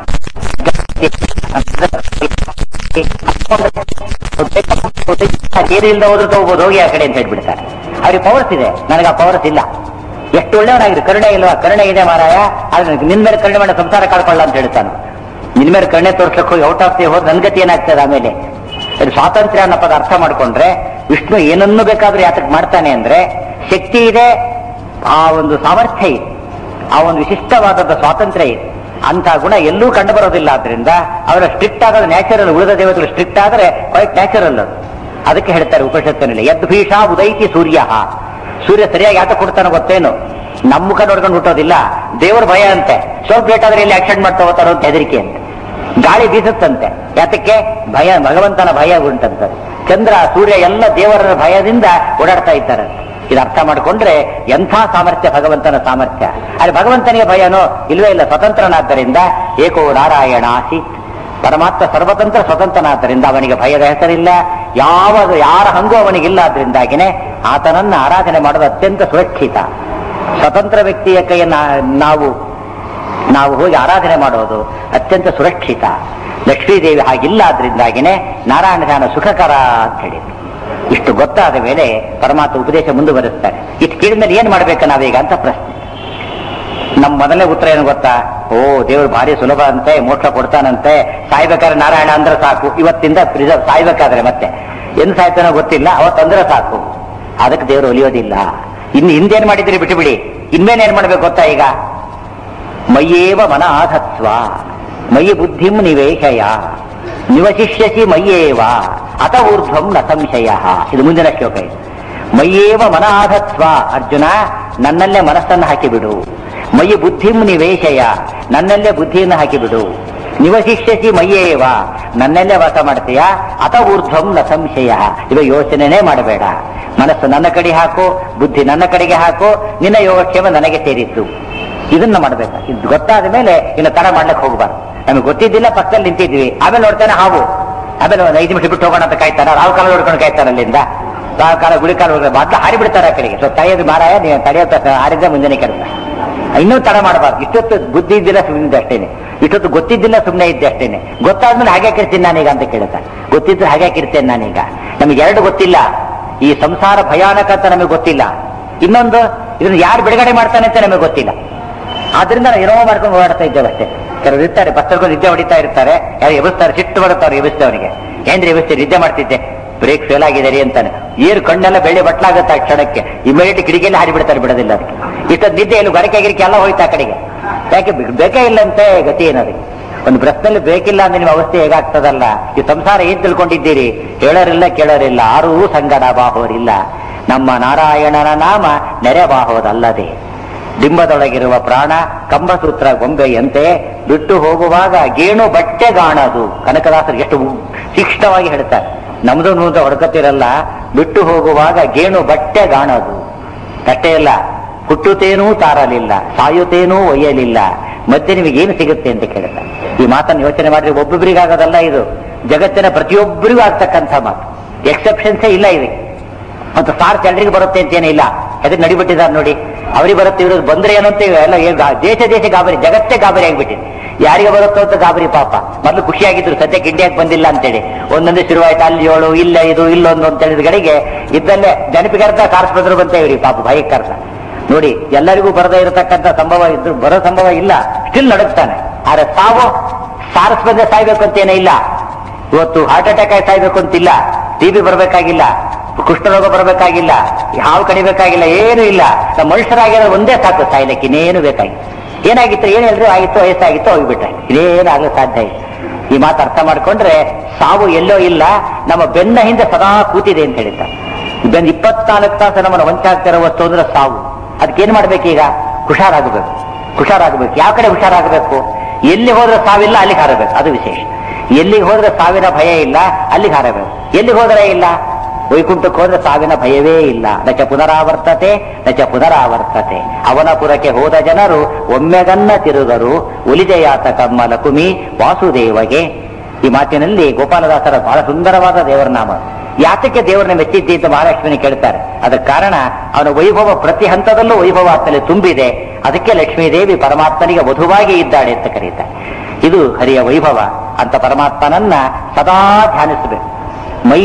ನೀರಿಲ್ದ ಹೋದ್ರು ತಗೋಬಹುದು ಹೋಗಿ ಆ ಕಡೆ ಅಂತ ಹೇಳ್ಬಿಡ್ತಾರೆ ಅವ್ರಿಗೆ ಪವರ್ಸ್ ಇದೆ ನನಗೆ ಆ ಪವರ್ಸ್ ಇಲ್ಲ ಎಷ್ಟು ಒಳ್ಳೆಯವನಾಗಿದೆ ಕರುಣೆ ಇಲ್ವಾ ಕರುಣೆ ಇದೆ ಮಾರಾಯ ಆದ್ರೆ ನಿನ್ ಮೇಲೆ ಕರುಣೆ ಮಾಡಿ ಸಂಸಾರ ಕಾಡ್ಕೊಳ್ಳ ಅಂತ ಹೇಳ್ತಾನೆ ನಿನ್ ಮೇಲೆ ಕರುಣೆ ತೋರ್ಸಕ್ಕೆ ಹೋಗಿ ಔಟ್ ಆಫ್ ದಿ ಹೋದ್ ನನ್ ಗತಿ ಏನಾಗ್ತದೆ ಆಮೇಲೆ ಇದು ಸ್ವಾತಂತ್ರ್ಯ ಅನ್ನೋ ಪದ ಅರ್ಥ ಮಾಡ್ಕೊಂಡ್ರೆ ವಿಷ್ಣು ಏನನ್ನು ಬೇಕಾದ್ರೂ ಯಾತಕ್ಕೆ ಮಾಡ್ತಾನೆ ಅಂದ್ರೆ ಶಕ್ತಿ ಇದೆ ಆ ಒಂದು ಸಾಮರ್ಥ್ಯ ಇದೆ ಆ ಒಂದು ವಿಶಿಷ್ಟವಾದದ ಸ್ವಾತಂತ್ರ್ಯ ಇದೆ ಅಂತ ಗುಣ ಎಲ್ಲೂ ಕಂಡು ಬರೋದಿಲ್ಲ ಆದ್ರಿಂದ ಅವರ ಸ್ಟ್ರಿಕ್ಟ್ ಆಗೋದು ನ್ಯಾಚುರಲ್ ಉಳಿದ ದೇವತೆಗಳು ಸ್ಟ್ರಿಕ್ಟ್ ಆದರೆ ಕ್ವೈಟ್ ನ್ಯಾಚುರಲ್ ಅದು ಅದಕ್ಕೆ ಹೇಳ್ತಾರೆ ಉಪನಿಷತ್ತಿನಲ್ಲಿ ಯದ್ ಭೀಷ ಉದೈತಿ ಸೂರ್ಯ ಸೂರ್ಯ ಸರಿಯಾಗಿ ಯಾತ ಕೊಡ್ತಾನೋ ಗೊತ್ತೇನು ನಮ್ಮ ಮುಖ ನೋಡ್ಕೊಂಡು ಹುಟ್ಟೋದಿಲ್ಲ ದೇವರ ಭಯ ಅಂತೆ ಸ್ವಲ್ಪ ಲೇಟ್ ಆದ್ರೆ ಇಲ್ಲಿ ಆಕ್ಷನ್ ಮಾಡ್ತಾ ಹೋಗ್ತಾರೋ ಅಂತ ಹೆದರಿಕೆ ಅಂತೆ ಗಾಳಿ ಬೀಸುತ್ತಂತೆ ಯಾತಕ್ಕೆ ಭಯ ಭಗವಂತನ ಭಯ ಉಂಟಂತೆ ಚಂದ್ರ ಸೂರ್ಯ ಎಲ್ಲ ದೇವರ ಭಯದಿಂದ ಓಡಾಡ್ತಾ ಇದ್ದಾರೆ ಇದು ಅರ್ಥ ಮಾಡಿಕೊಂಡ್ರೆ ಎಂಥ ಸಾಮರ್ಥ್ಯ ಭಗವಂತನ ಸಾಮರ್ಥ್ಯ ಅಲ್ಲಿ ಭಗವಂತನಿಗೆ ಭಯನೋ ಇಲ್ವೇ ಇಲ್ಲ ಸ್ವತಂತ್ರನಾದ್ದರಿಂದ ಏಕೋ ನಾರಾಯಣ ಆಸೀತ್ ಪರಮಾತ್ಮ ಸರ್ವತಂತ್ರ ಸ್ವತಂತ್ರನಾದ್ದರಿಂದ ಅವನಿಗೆ ಭಯದ ಹೆಸರಿಲ್ಲ ಯಾವ ಯಾರ ಹಂಗೂ ಅವನಿಗಿಲ್ಲ ಆದ್ರಿಂದಾಗಿನೇ ಆತನನ್ನ ಆರಾಧನೆ ಮಾಡೋದು ಅತ್ಯಂತ ಸುರಕ್ಷಿತ ಸ್ವತಂತ್ರ ವ್ಯಕ್ತಿಯ ಕೈಯನ್ನ ನಾವು ನಾವು ಹೋಗಿ ಆರಾಧನೆ ಮಾಡೋದು ಅತ್ಯಂತ ಸುರಕ್ಷಿತ ಲಕ್ಷ್ಮೀದೇವಿ ಹಾಗಿಲ್ಲ ಆದ್ರಿಂದಾಗಿನೇ ನಾರಾಯಣ ಧ್ಯಾನ ಸುಖಕರ ಅಂತ ಹೇಳಿದ್ರು ಇಷ್ಟು ಗೊತ್ತಾದ ಮೇಲೆ ಪರಮಾತ್ಮ ಉಪದೇಶ ಮುಂದುವರಿಸ್ತಾರೆ ಇಷ್ಟು ಕೇಳಿದ್ಮೇಲೆ ಏನ್ ಮಾಡ್ಬೇಕು ನಾವೀಗ ಅಂತ ಪ್ರಶ್ನೆ ನಮ್ಮ ಮೊದಲನೇ ಉತ್ತರ ಏನು ಗೊತ್ತಾ ಓ ದೇವ್ರು ಭಾರಿ ಸುಲಭ ಅಂತೆ ಮೋಕ್ಷ ಕೊಡ್ತಾನಂತೆ ಸಾಯ್ಬೇಕಾದ್ರೆ ನಾರಾಯಣ ಅಂದ್ರೆ ಸಾಕು ಇವತ್ತಿಂದ ಪ್ರಿಸರ್ವ್ ಸಾಯ್ಬೇಕಾದ್ರೆ ಮತ್ತೆ ಎಂದು ಸಾಯ್ತಾನೋ ಗೊತ್ತಿಲ್ಲ ಅವತ್ತಂದ್ರೆ ಸಾಕು ಅದಕ್ಕೆ ದೇವರು ಒಲಿಯೋದಿಲ್ಲ ಇನ್ನು ಹಿಂದೇನ್ ಮಾಡಿದ್ರಿ ಬಿಟ್ಟು ಬಿಡಿ ಇನ್ಮೇನ್ ಏನ್ ಮಾಡ್ಬೇಕು ಗೊತ್ತಾ ಈಗ ಮಯ್ಯೇವ ಮನ ಆಧತ್ವ ಮಯಿ ಬುದ್ಧಿಂ ನಿವೇಶಯ ನಿವಶಿಷ್ಯಸಿ ಮಯ್ಯೇವ ಅತ ಊರ್ಧ್ವಂ ನ ಸಂಶಯ ಇದು ಮುಂದಿನ ಶ್ಲೋಕ ಇದು ಮಯ್ಯೇವ ಮನ ಆಧತ್ವ ಅರ್ಜುನ ನನ್ನಲ್ಲೇ ಮನಸ್ಸನ್ನು ಹಾಕಿಬಿಡು ಮಯಿ ಬುದ್ಧಿಂ ನಿವೇಶಯ ನನ್ನಲ್ಲೇ ಬುದ್ಧಿಯನ್ನು ಹಾಕಿಬಿಡು ನಿವಶಿಷ್ಯಸಿ ಮಯ್ಯೇವ ನನ್ನಲ್ಲೇ ವಾಸ ಮಾಡ್ತೀಯ ಅತ ಊರ್ಧ್ವಂ ನ ಸಂಶಯ ಇದು ಯೋಚನೆನೇ ಮಾಡಬೇಡ ಮನಸ್ಸು ನನ್ನ ಕಡೆ ಹಾಕು ಬುದ್ಧಿ ನನ್ನ ಕಡೆಗೆ ಹಾಕು ನಿನ್ನ ಯೋಗಕ್ಷೇಮ ನನಗೆ ಸೇರಿತ್ತು ಇದನ್ನ ಮಾಡಬೇಕು ಇದು ಗೊತ್ತಾದ ಮೇಲೆ ಇನ್ನು ತಡ ಮಾಡ್ಲಿಕ್ಕೆ ಹೋಗಬಾರ್ದು ನಮಗೆ ಗೊತ್ತಿದ್ದಿಲ್ಲ ಪಕ್ಕದಲ್ಲಿ ನಿಂತಿದ್ವಿ ಆಮೇಲೆ ನೋಡ್ತಾನೆ ಹಾವು ಆಮೇಲೆ ಒಂದು ಐದು ನಿಮಿಷ ಬಿಟ್ಟು ಹೋಗೋಣ ಅಂತ ಕಾಯ್ತಾನ ರಾವ್ ಕಾಲ ನೋಡ್ಕೊಂಡು ಕಾಯ್ತಾನ ಅಲ್ಲಿಂದ ರಾವ್ ಕಾಲ ಗುಳಿ ಕಾಲ ಹೋದ್ರೆ ಮೊದ್ಲು ಹಾರಿ ಬಿಡ್ತಾರೆ ಆ ಕಡೆಗೆ ಸೊ ತಡೆಯೋದು ಮಾರಾಯ ನೀವು ತಡೆಯೋ ತಕ್ಷಣ ಹಾರಿದ್ರೆ ಮುಂಜಾನೆ ಕೆಲಸ ಇನ್ನೂ ತಡ ಮಾಡಬಾರ್ದು ಇಷ್ಟೊತ್ತು ಬುದ್ಧಿ ಇದ್ದಿಲ್ಲ ಸುಮ್ಮನೆ ಅಷ್ಟೇನೆ ಇಷ್ಟೊತ್ತು ಗೊತ್ತಿದ್ದಿಲ್ಲ ಸುಮ್ಮನೆ ಇದ್ದೆ ಅಷ್ಟೇನೆ ಗೊತ್ತಾದ್ಮೇಲೆ ಹಾಗೆ ಇರ್ತೀನಿ ನಾನೀಗ ಅಂತ ಕೇಳ್ತಾ ಗೊತ್ತಿದ್ರೆ ಹಾಗೆ ಇರ್ತೇನೆ ನಾನೀಗ ನಮಗೆ ಎರಡು ಗೊತ್ತಿಲ್ಲ ಈ ಸಂಸಾರ ಭಯಾನಕ ಅಂತ ನಮಗೆ ಗೊತ್ತಿಲ್ಲ ಇನ್ನೊಂದು ಇದನ್ನ ಯಾರು ಬಿಡುಗಡೆ ಮಾಡ್ತಾನೆ ಅಂತ ನಮಗೆ ಗೊತ್ತಿಲ್ಲ ಆದ್ರಿಂದ ನಾವು ಏನೋ ಮಾಡ್ಕೊಂಡು ಓಡಾಡ್ತಾ ಇದ್ದೇವೆ ಅಷ್ಟೇ ಕೆಲವರು ಇರ್ತಾರೆ ಬಸ್ಸರ್ಕೊಂಡು ನಿದ್ದೆ ಹೊಡಿತಾ ಇರ್ತಾರೆ ಯಾರು ಎಬ್ಬಿಸ್ತಾರೆ ಸಿಟ್ಟು ಬರುತ್ತೆ ಅವ್ರು ಎಬ್ಬಿಸ್ತೆ ಅವನಿಗೆ ಏನ್ರಿ ಎಬ್ಬಿಸ್ತೆ ನಿದ್ದೆ ಮಾಡ್ತಿದ್ದೆ ಬ್ರೇಕ್ ಫೇಲ್ ಆಗಿದೆ ರೀ ಅಂತಾನೆ ಏರು ಕಣ್ಣೆಲ್ಲ ಬೆಳ್ಳಿ ಬಟ್ಲಾಗುತ್ತೆ ಆ ಕ್ಷಣಕ್ಕೆ ಇಮಿಡಿಯೇಟ್ ಕಿಡಿಗೆಲ್ಲ ಹಾರಿ ಬಿಡ್ತಾರೆ ಬಿಡೋದಿಲ್ಲ ಅದಕ್ಕೆ ಇಷ್ಟೊಂದು ನಿದ್ದೆ ಇಲ್ಲಿ ಗೊರಕೆ ಗಿರಿಕೆ ಎಲ್ಲ ಹೋಯ್ತು ಆ ಕಡೆಗೆ ಯಾಕೆ ಬೆ- ಬೇಕೇ ಇಲ್ಲಂತೆ ಗತಿ ಏನದಕ್ಕೆ ಒಂದು ಬ್ರಸ್ನಲ್ಲಿ ಬೇಕಿಲ್ಲ ಅಂದ್ರೆ ನಿಮ್ಮ ಅವಸ್ಥೆ ಹೇಗಾಗ್ತದಲ್ಲ ಈ ಸಂಸಾರ ಏನ್ ತಿಳ್ಕೊಂಡಿದ್ದೀರಿ ಹೇಳೋರಿಲ್ಲ ಕೇಳೋರಿಲ್ಲ ಆರೂ ಸಂಗಡ ಬಾಹೋರಿಲ್ಲ ನಮ್ಮ ನಾರಾಯಣನ ನಾಮ ನೆರೆ ಬಾಹೋದಲ್ಲದೆ ಡಿಂಬದೊಳಗಿರುವ ಪ್ರಾಣ ಕಂಬಸೂತ್ರ ಗೊಂಬೆಯಂತೆ ಬಿಟ್ಟು ಹೋಗುವಾಗ ಗೇಣು ಬಟ್ಟೆಗಾಣದು ಕನಕದಾಸರು ಎಷ್ಟು ತೀಕ್ಷ್ಣವಾಗಿ ಹೇಳ್ತಾರೆ ನಮ್ದು ನೂದ ಹೊಡ್ಕತಿರಲ್ಲ ಬಿಟ್ಟು ಹೋಗುವಾಗ ಗೇಣು ಬಟ್ಟೆಗಾಣದು ಅಷ್ಟೇ ಇಲ್ಲ ಹುಟ್ಟುತ್ತೇನೂ ತಾರಲಿಲ್ಲ ಸಾಯುತ್ತೇನೂ ಒಯ್ಯಲಿಲ್ಲ ಮತ್ತೆ ನಿಮಗೇನು ಸಿಗುತ್ತೆ ಅಂತ ಕೇಳ್ತಾರೆ ಈ ಮಾತನ್ನು ಯೋಚನೆ ಮಾಡಿದ್ರೆ ಒಬ್ಬೊಬ್ಬರಿಗಾಗೋದಲ್ಲ ಇದು ಜಗತ್ತಿನ ಪ್ರತಿಯೊಬ್ಬರಿಗೂ ಆಗ್ತಕ್ಕಂಥ ಮಾತು ಎಕ್ಸೆಪ್ಷನ್ಸೇ ಇಲ್ಲ ಇದಕ್ಕೆ ಮತ್ತು ಸಾರ್ಸ್ ಎಲ್ರಿಗೂ ಬರುತ್ತೆ ಅಂತೇನೇ ಇಲ್ಲ ಅದಕ್ಕೆ ನಡಿಬಿಟ್ಟಿದ್ದಾರೆ ನೋಡಿ ಅವ್ರಿಗೆ ಬರುತ್ತೆ ಇವ್ರಿಗೆ ಬಂದ್ರೆ ಏನಂತ ಎಲ್ಲ ಏನ್ ಗಾ- ದೇಶ ದೇಶ ಗಾಬರಿ ಜಗತ್ತೇ ಗಾಬರಿ ಆಗಿಬಿಟ್ಟಿದೆ ಯಾರಿಗೆ ಬರುತ್ತೋ ಅಂತ ಗಾಬರಿ ಪಾಪ ಮೊದಲು ಖುಷಿಯಾಗಿದ್ರು ಸದ್ಯಕ್ಕೆ ಇಂಡಿಯಾಕ್ಕೆ ಬಂದಿಲ್ಲ ಅಂತೇಳಿ ಒಂದೊಂದೇ ಶುರುವಾಯ್ತು ಅಲ್ಲಿ ಏಳು ಇಲ್ಲ ಇದು ಇಲ್ಲೊಂದು ಅಂತ ಹೇಳಿದ ಕಡೆಗೆ ಇದ್ದಲ್ಲೇ ನೆನಪಿಗರ್ಥ ಕಾರ್ಸ್ಪದ್ರು ಬಂತ ಇವ್ರಿ ಪಾಪ ಭಯಕ್ಕರ್ಥ ನೋಡಿ ಎಲ್ಲರಿಗೂ ಬರದೇ ಇರತಕ್ಕಂತ ಸಂಭವ ಇದ್ರು ಬರೋ ಸಂಭವ ಇಲ್ಲ ಸ್ಟಿಲ್ ನಡುಕ್ತಾನೆ ಆದ್ರೆ ತಾವು ಸಾರಸ್ ಬಂದ್ರೆ ಸಾಯ್ಬೇಕು ಅಂತೇನೇ ಇಲ್ಲ ಇವತ್ತು ಹಾರ್ಟ್ ಅಟ್ಯಾಕ್ ಆಗಿ ಸಾಯ್ಬೇಕು ಅಂತಿಲ್ಲ ಟಿಬಿ ಬರಬೇಕಾಗಿಲ್ಲ ಕುಷ್ಠರೋಗ ಬರಬೇಕಾಗಿಲ್ಲ ಹಾವು ಕಡಿಬೇಕಾಗಿಲ್ಲ ಏನು ಇಲ್ಲ ನಮ್ಮ ಮನುಷ್ಯರಾಗಿರೋ ಒಂದೇ ಸಾಕು ಸಾಯ್ಲಿಕ್ಕೆ ಇನ್ನೇನು ಬೇಕಾಗಿಲ್ಲ ಏನಾಗಿತ್ತು ಏನ್ ಹೇಳಿದ್ರು ಆಗಿತ್ತು ವಯಸ್ಸಾಗಿತ್ತು ಹೋಗ್ಬಿಟ್ರೆ ಇದೇನಾಗಲು ಸಾಧ್ಯ ಇಲ್ಲ ಈ ಮಾತು ಅರ್ಥ ಮಾಡ್ಕೊಂಡ್ರೆ ಸಾವು ಎಲ್ಲೋ ಇಲ್ಲ ನಮ್ಮ ಬೆನ್ನ ಹಿಂದೆ ಸದಾ ಕೂತಿದೆ ಅಂತ ಹೇಳಿದ್ದ ಬೆನ್ನ ಇಪ್ಪತ್ನಾಲ್ಕು ತಾಸು ನಮ್ಮನ್ನು ಹೊಂಚಾಗ್ತಿರೋ ವಸ್ತು ಅಂದ್ರೆ ಸಾವು ಅದಕ್ಕೇನ್ ಮಾಡ್ಬೇಕೀಗ ಹುಷಾರಾಗಬೇಕು ಹುಷಾರಾಗಬೇಕು ಯಾವ ಕಡೆ ಹುಷಾರಾಗಬೇಕು ಎಲ್ಲಿ ಹೋದ್ರೆ ಸಾವಿಲ್ಲ ಅಲ್ಲಿಗೆ ಹಾರಬೇಕು ಅದು ವಿಶೇಷ ಎಲ್ಲಿಗೆ ಹೋದ್ರೆ ಸಾವಿನ ಭಯ ಇಲ್ಲ ಅಲ್ಲಿಗೆ ಹಾರಬೇಕು ಎಲ್ಲಿಗೆ ಹೋದ್ರೆ ಇಲ್ಲ ವೈಕುಂಠಕ್ಕೆ ಹೋದ್ರೆ ಸಾವಿನ ಭಯವೇ ಇಲ್ಲ ನಚ ಪುನರಾವರ್ತತೆ ನಚ ಪುನರಾವರ್ತತೆ ಅವನ ಪುರಕ್ಕೆ ಹೋದ ಜನರು ಒಮ್ಮೆಗನ್ನ ತಿರುಗರು ಉಲಿಜಯಾತ ಕಮ್ಮ ಲಕುಮಿ ವಾಸುದೇವಗೆ ಈ ಮಾತಿನಲ್ಲಿ ಗೋಪಾಲದಾಸರ ಬಹಳ ಸುಂದರವಾದ ದೇವರ ನಾಮ ಯಾತಕ್ಕೆ ದೇವರನ್ನ ಮೆಚ್ಚಿದ್ದಿ ಅಂತ ಮಹಾಲಕ್ಷ್ಮಿನ ಕೇಳ್ತಾರೆ ಅದಕ್ಕೆ ಕಾರಣ ಅವನ ವೈಭವ ಪ್ರತಿ ಹಂತದಲ್ಲೂ ವೈಭವ ಆತನಲ್ಲಿ ತುಂಬಿದೆ ಅದಕ್ಕೆ ಲಕ್ಷ್ಮೀದೇವಿ ಪರಮಾತ್ಮನಿಗೆ ವಧುವಾಗಿ ಇದ್ದಾಳೆ ಅಂತ ಕರೀತಾರೆ ಇದು ಹರಿಯ ವೈಭವ ಅಂತ ಪರಮಾತ್ಮನನ್ನ ಸದಾ ಧ್ಯಾನಿಸಬೇಕು ಮೈ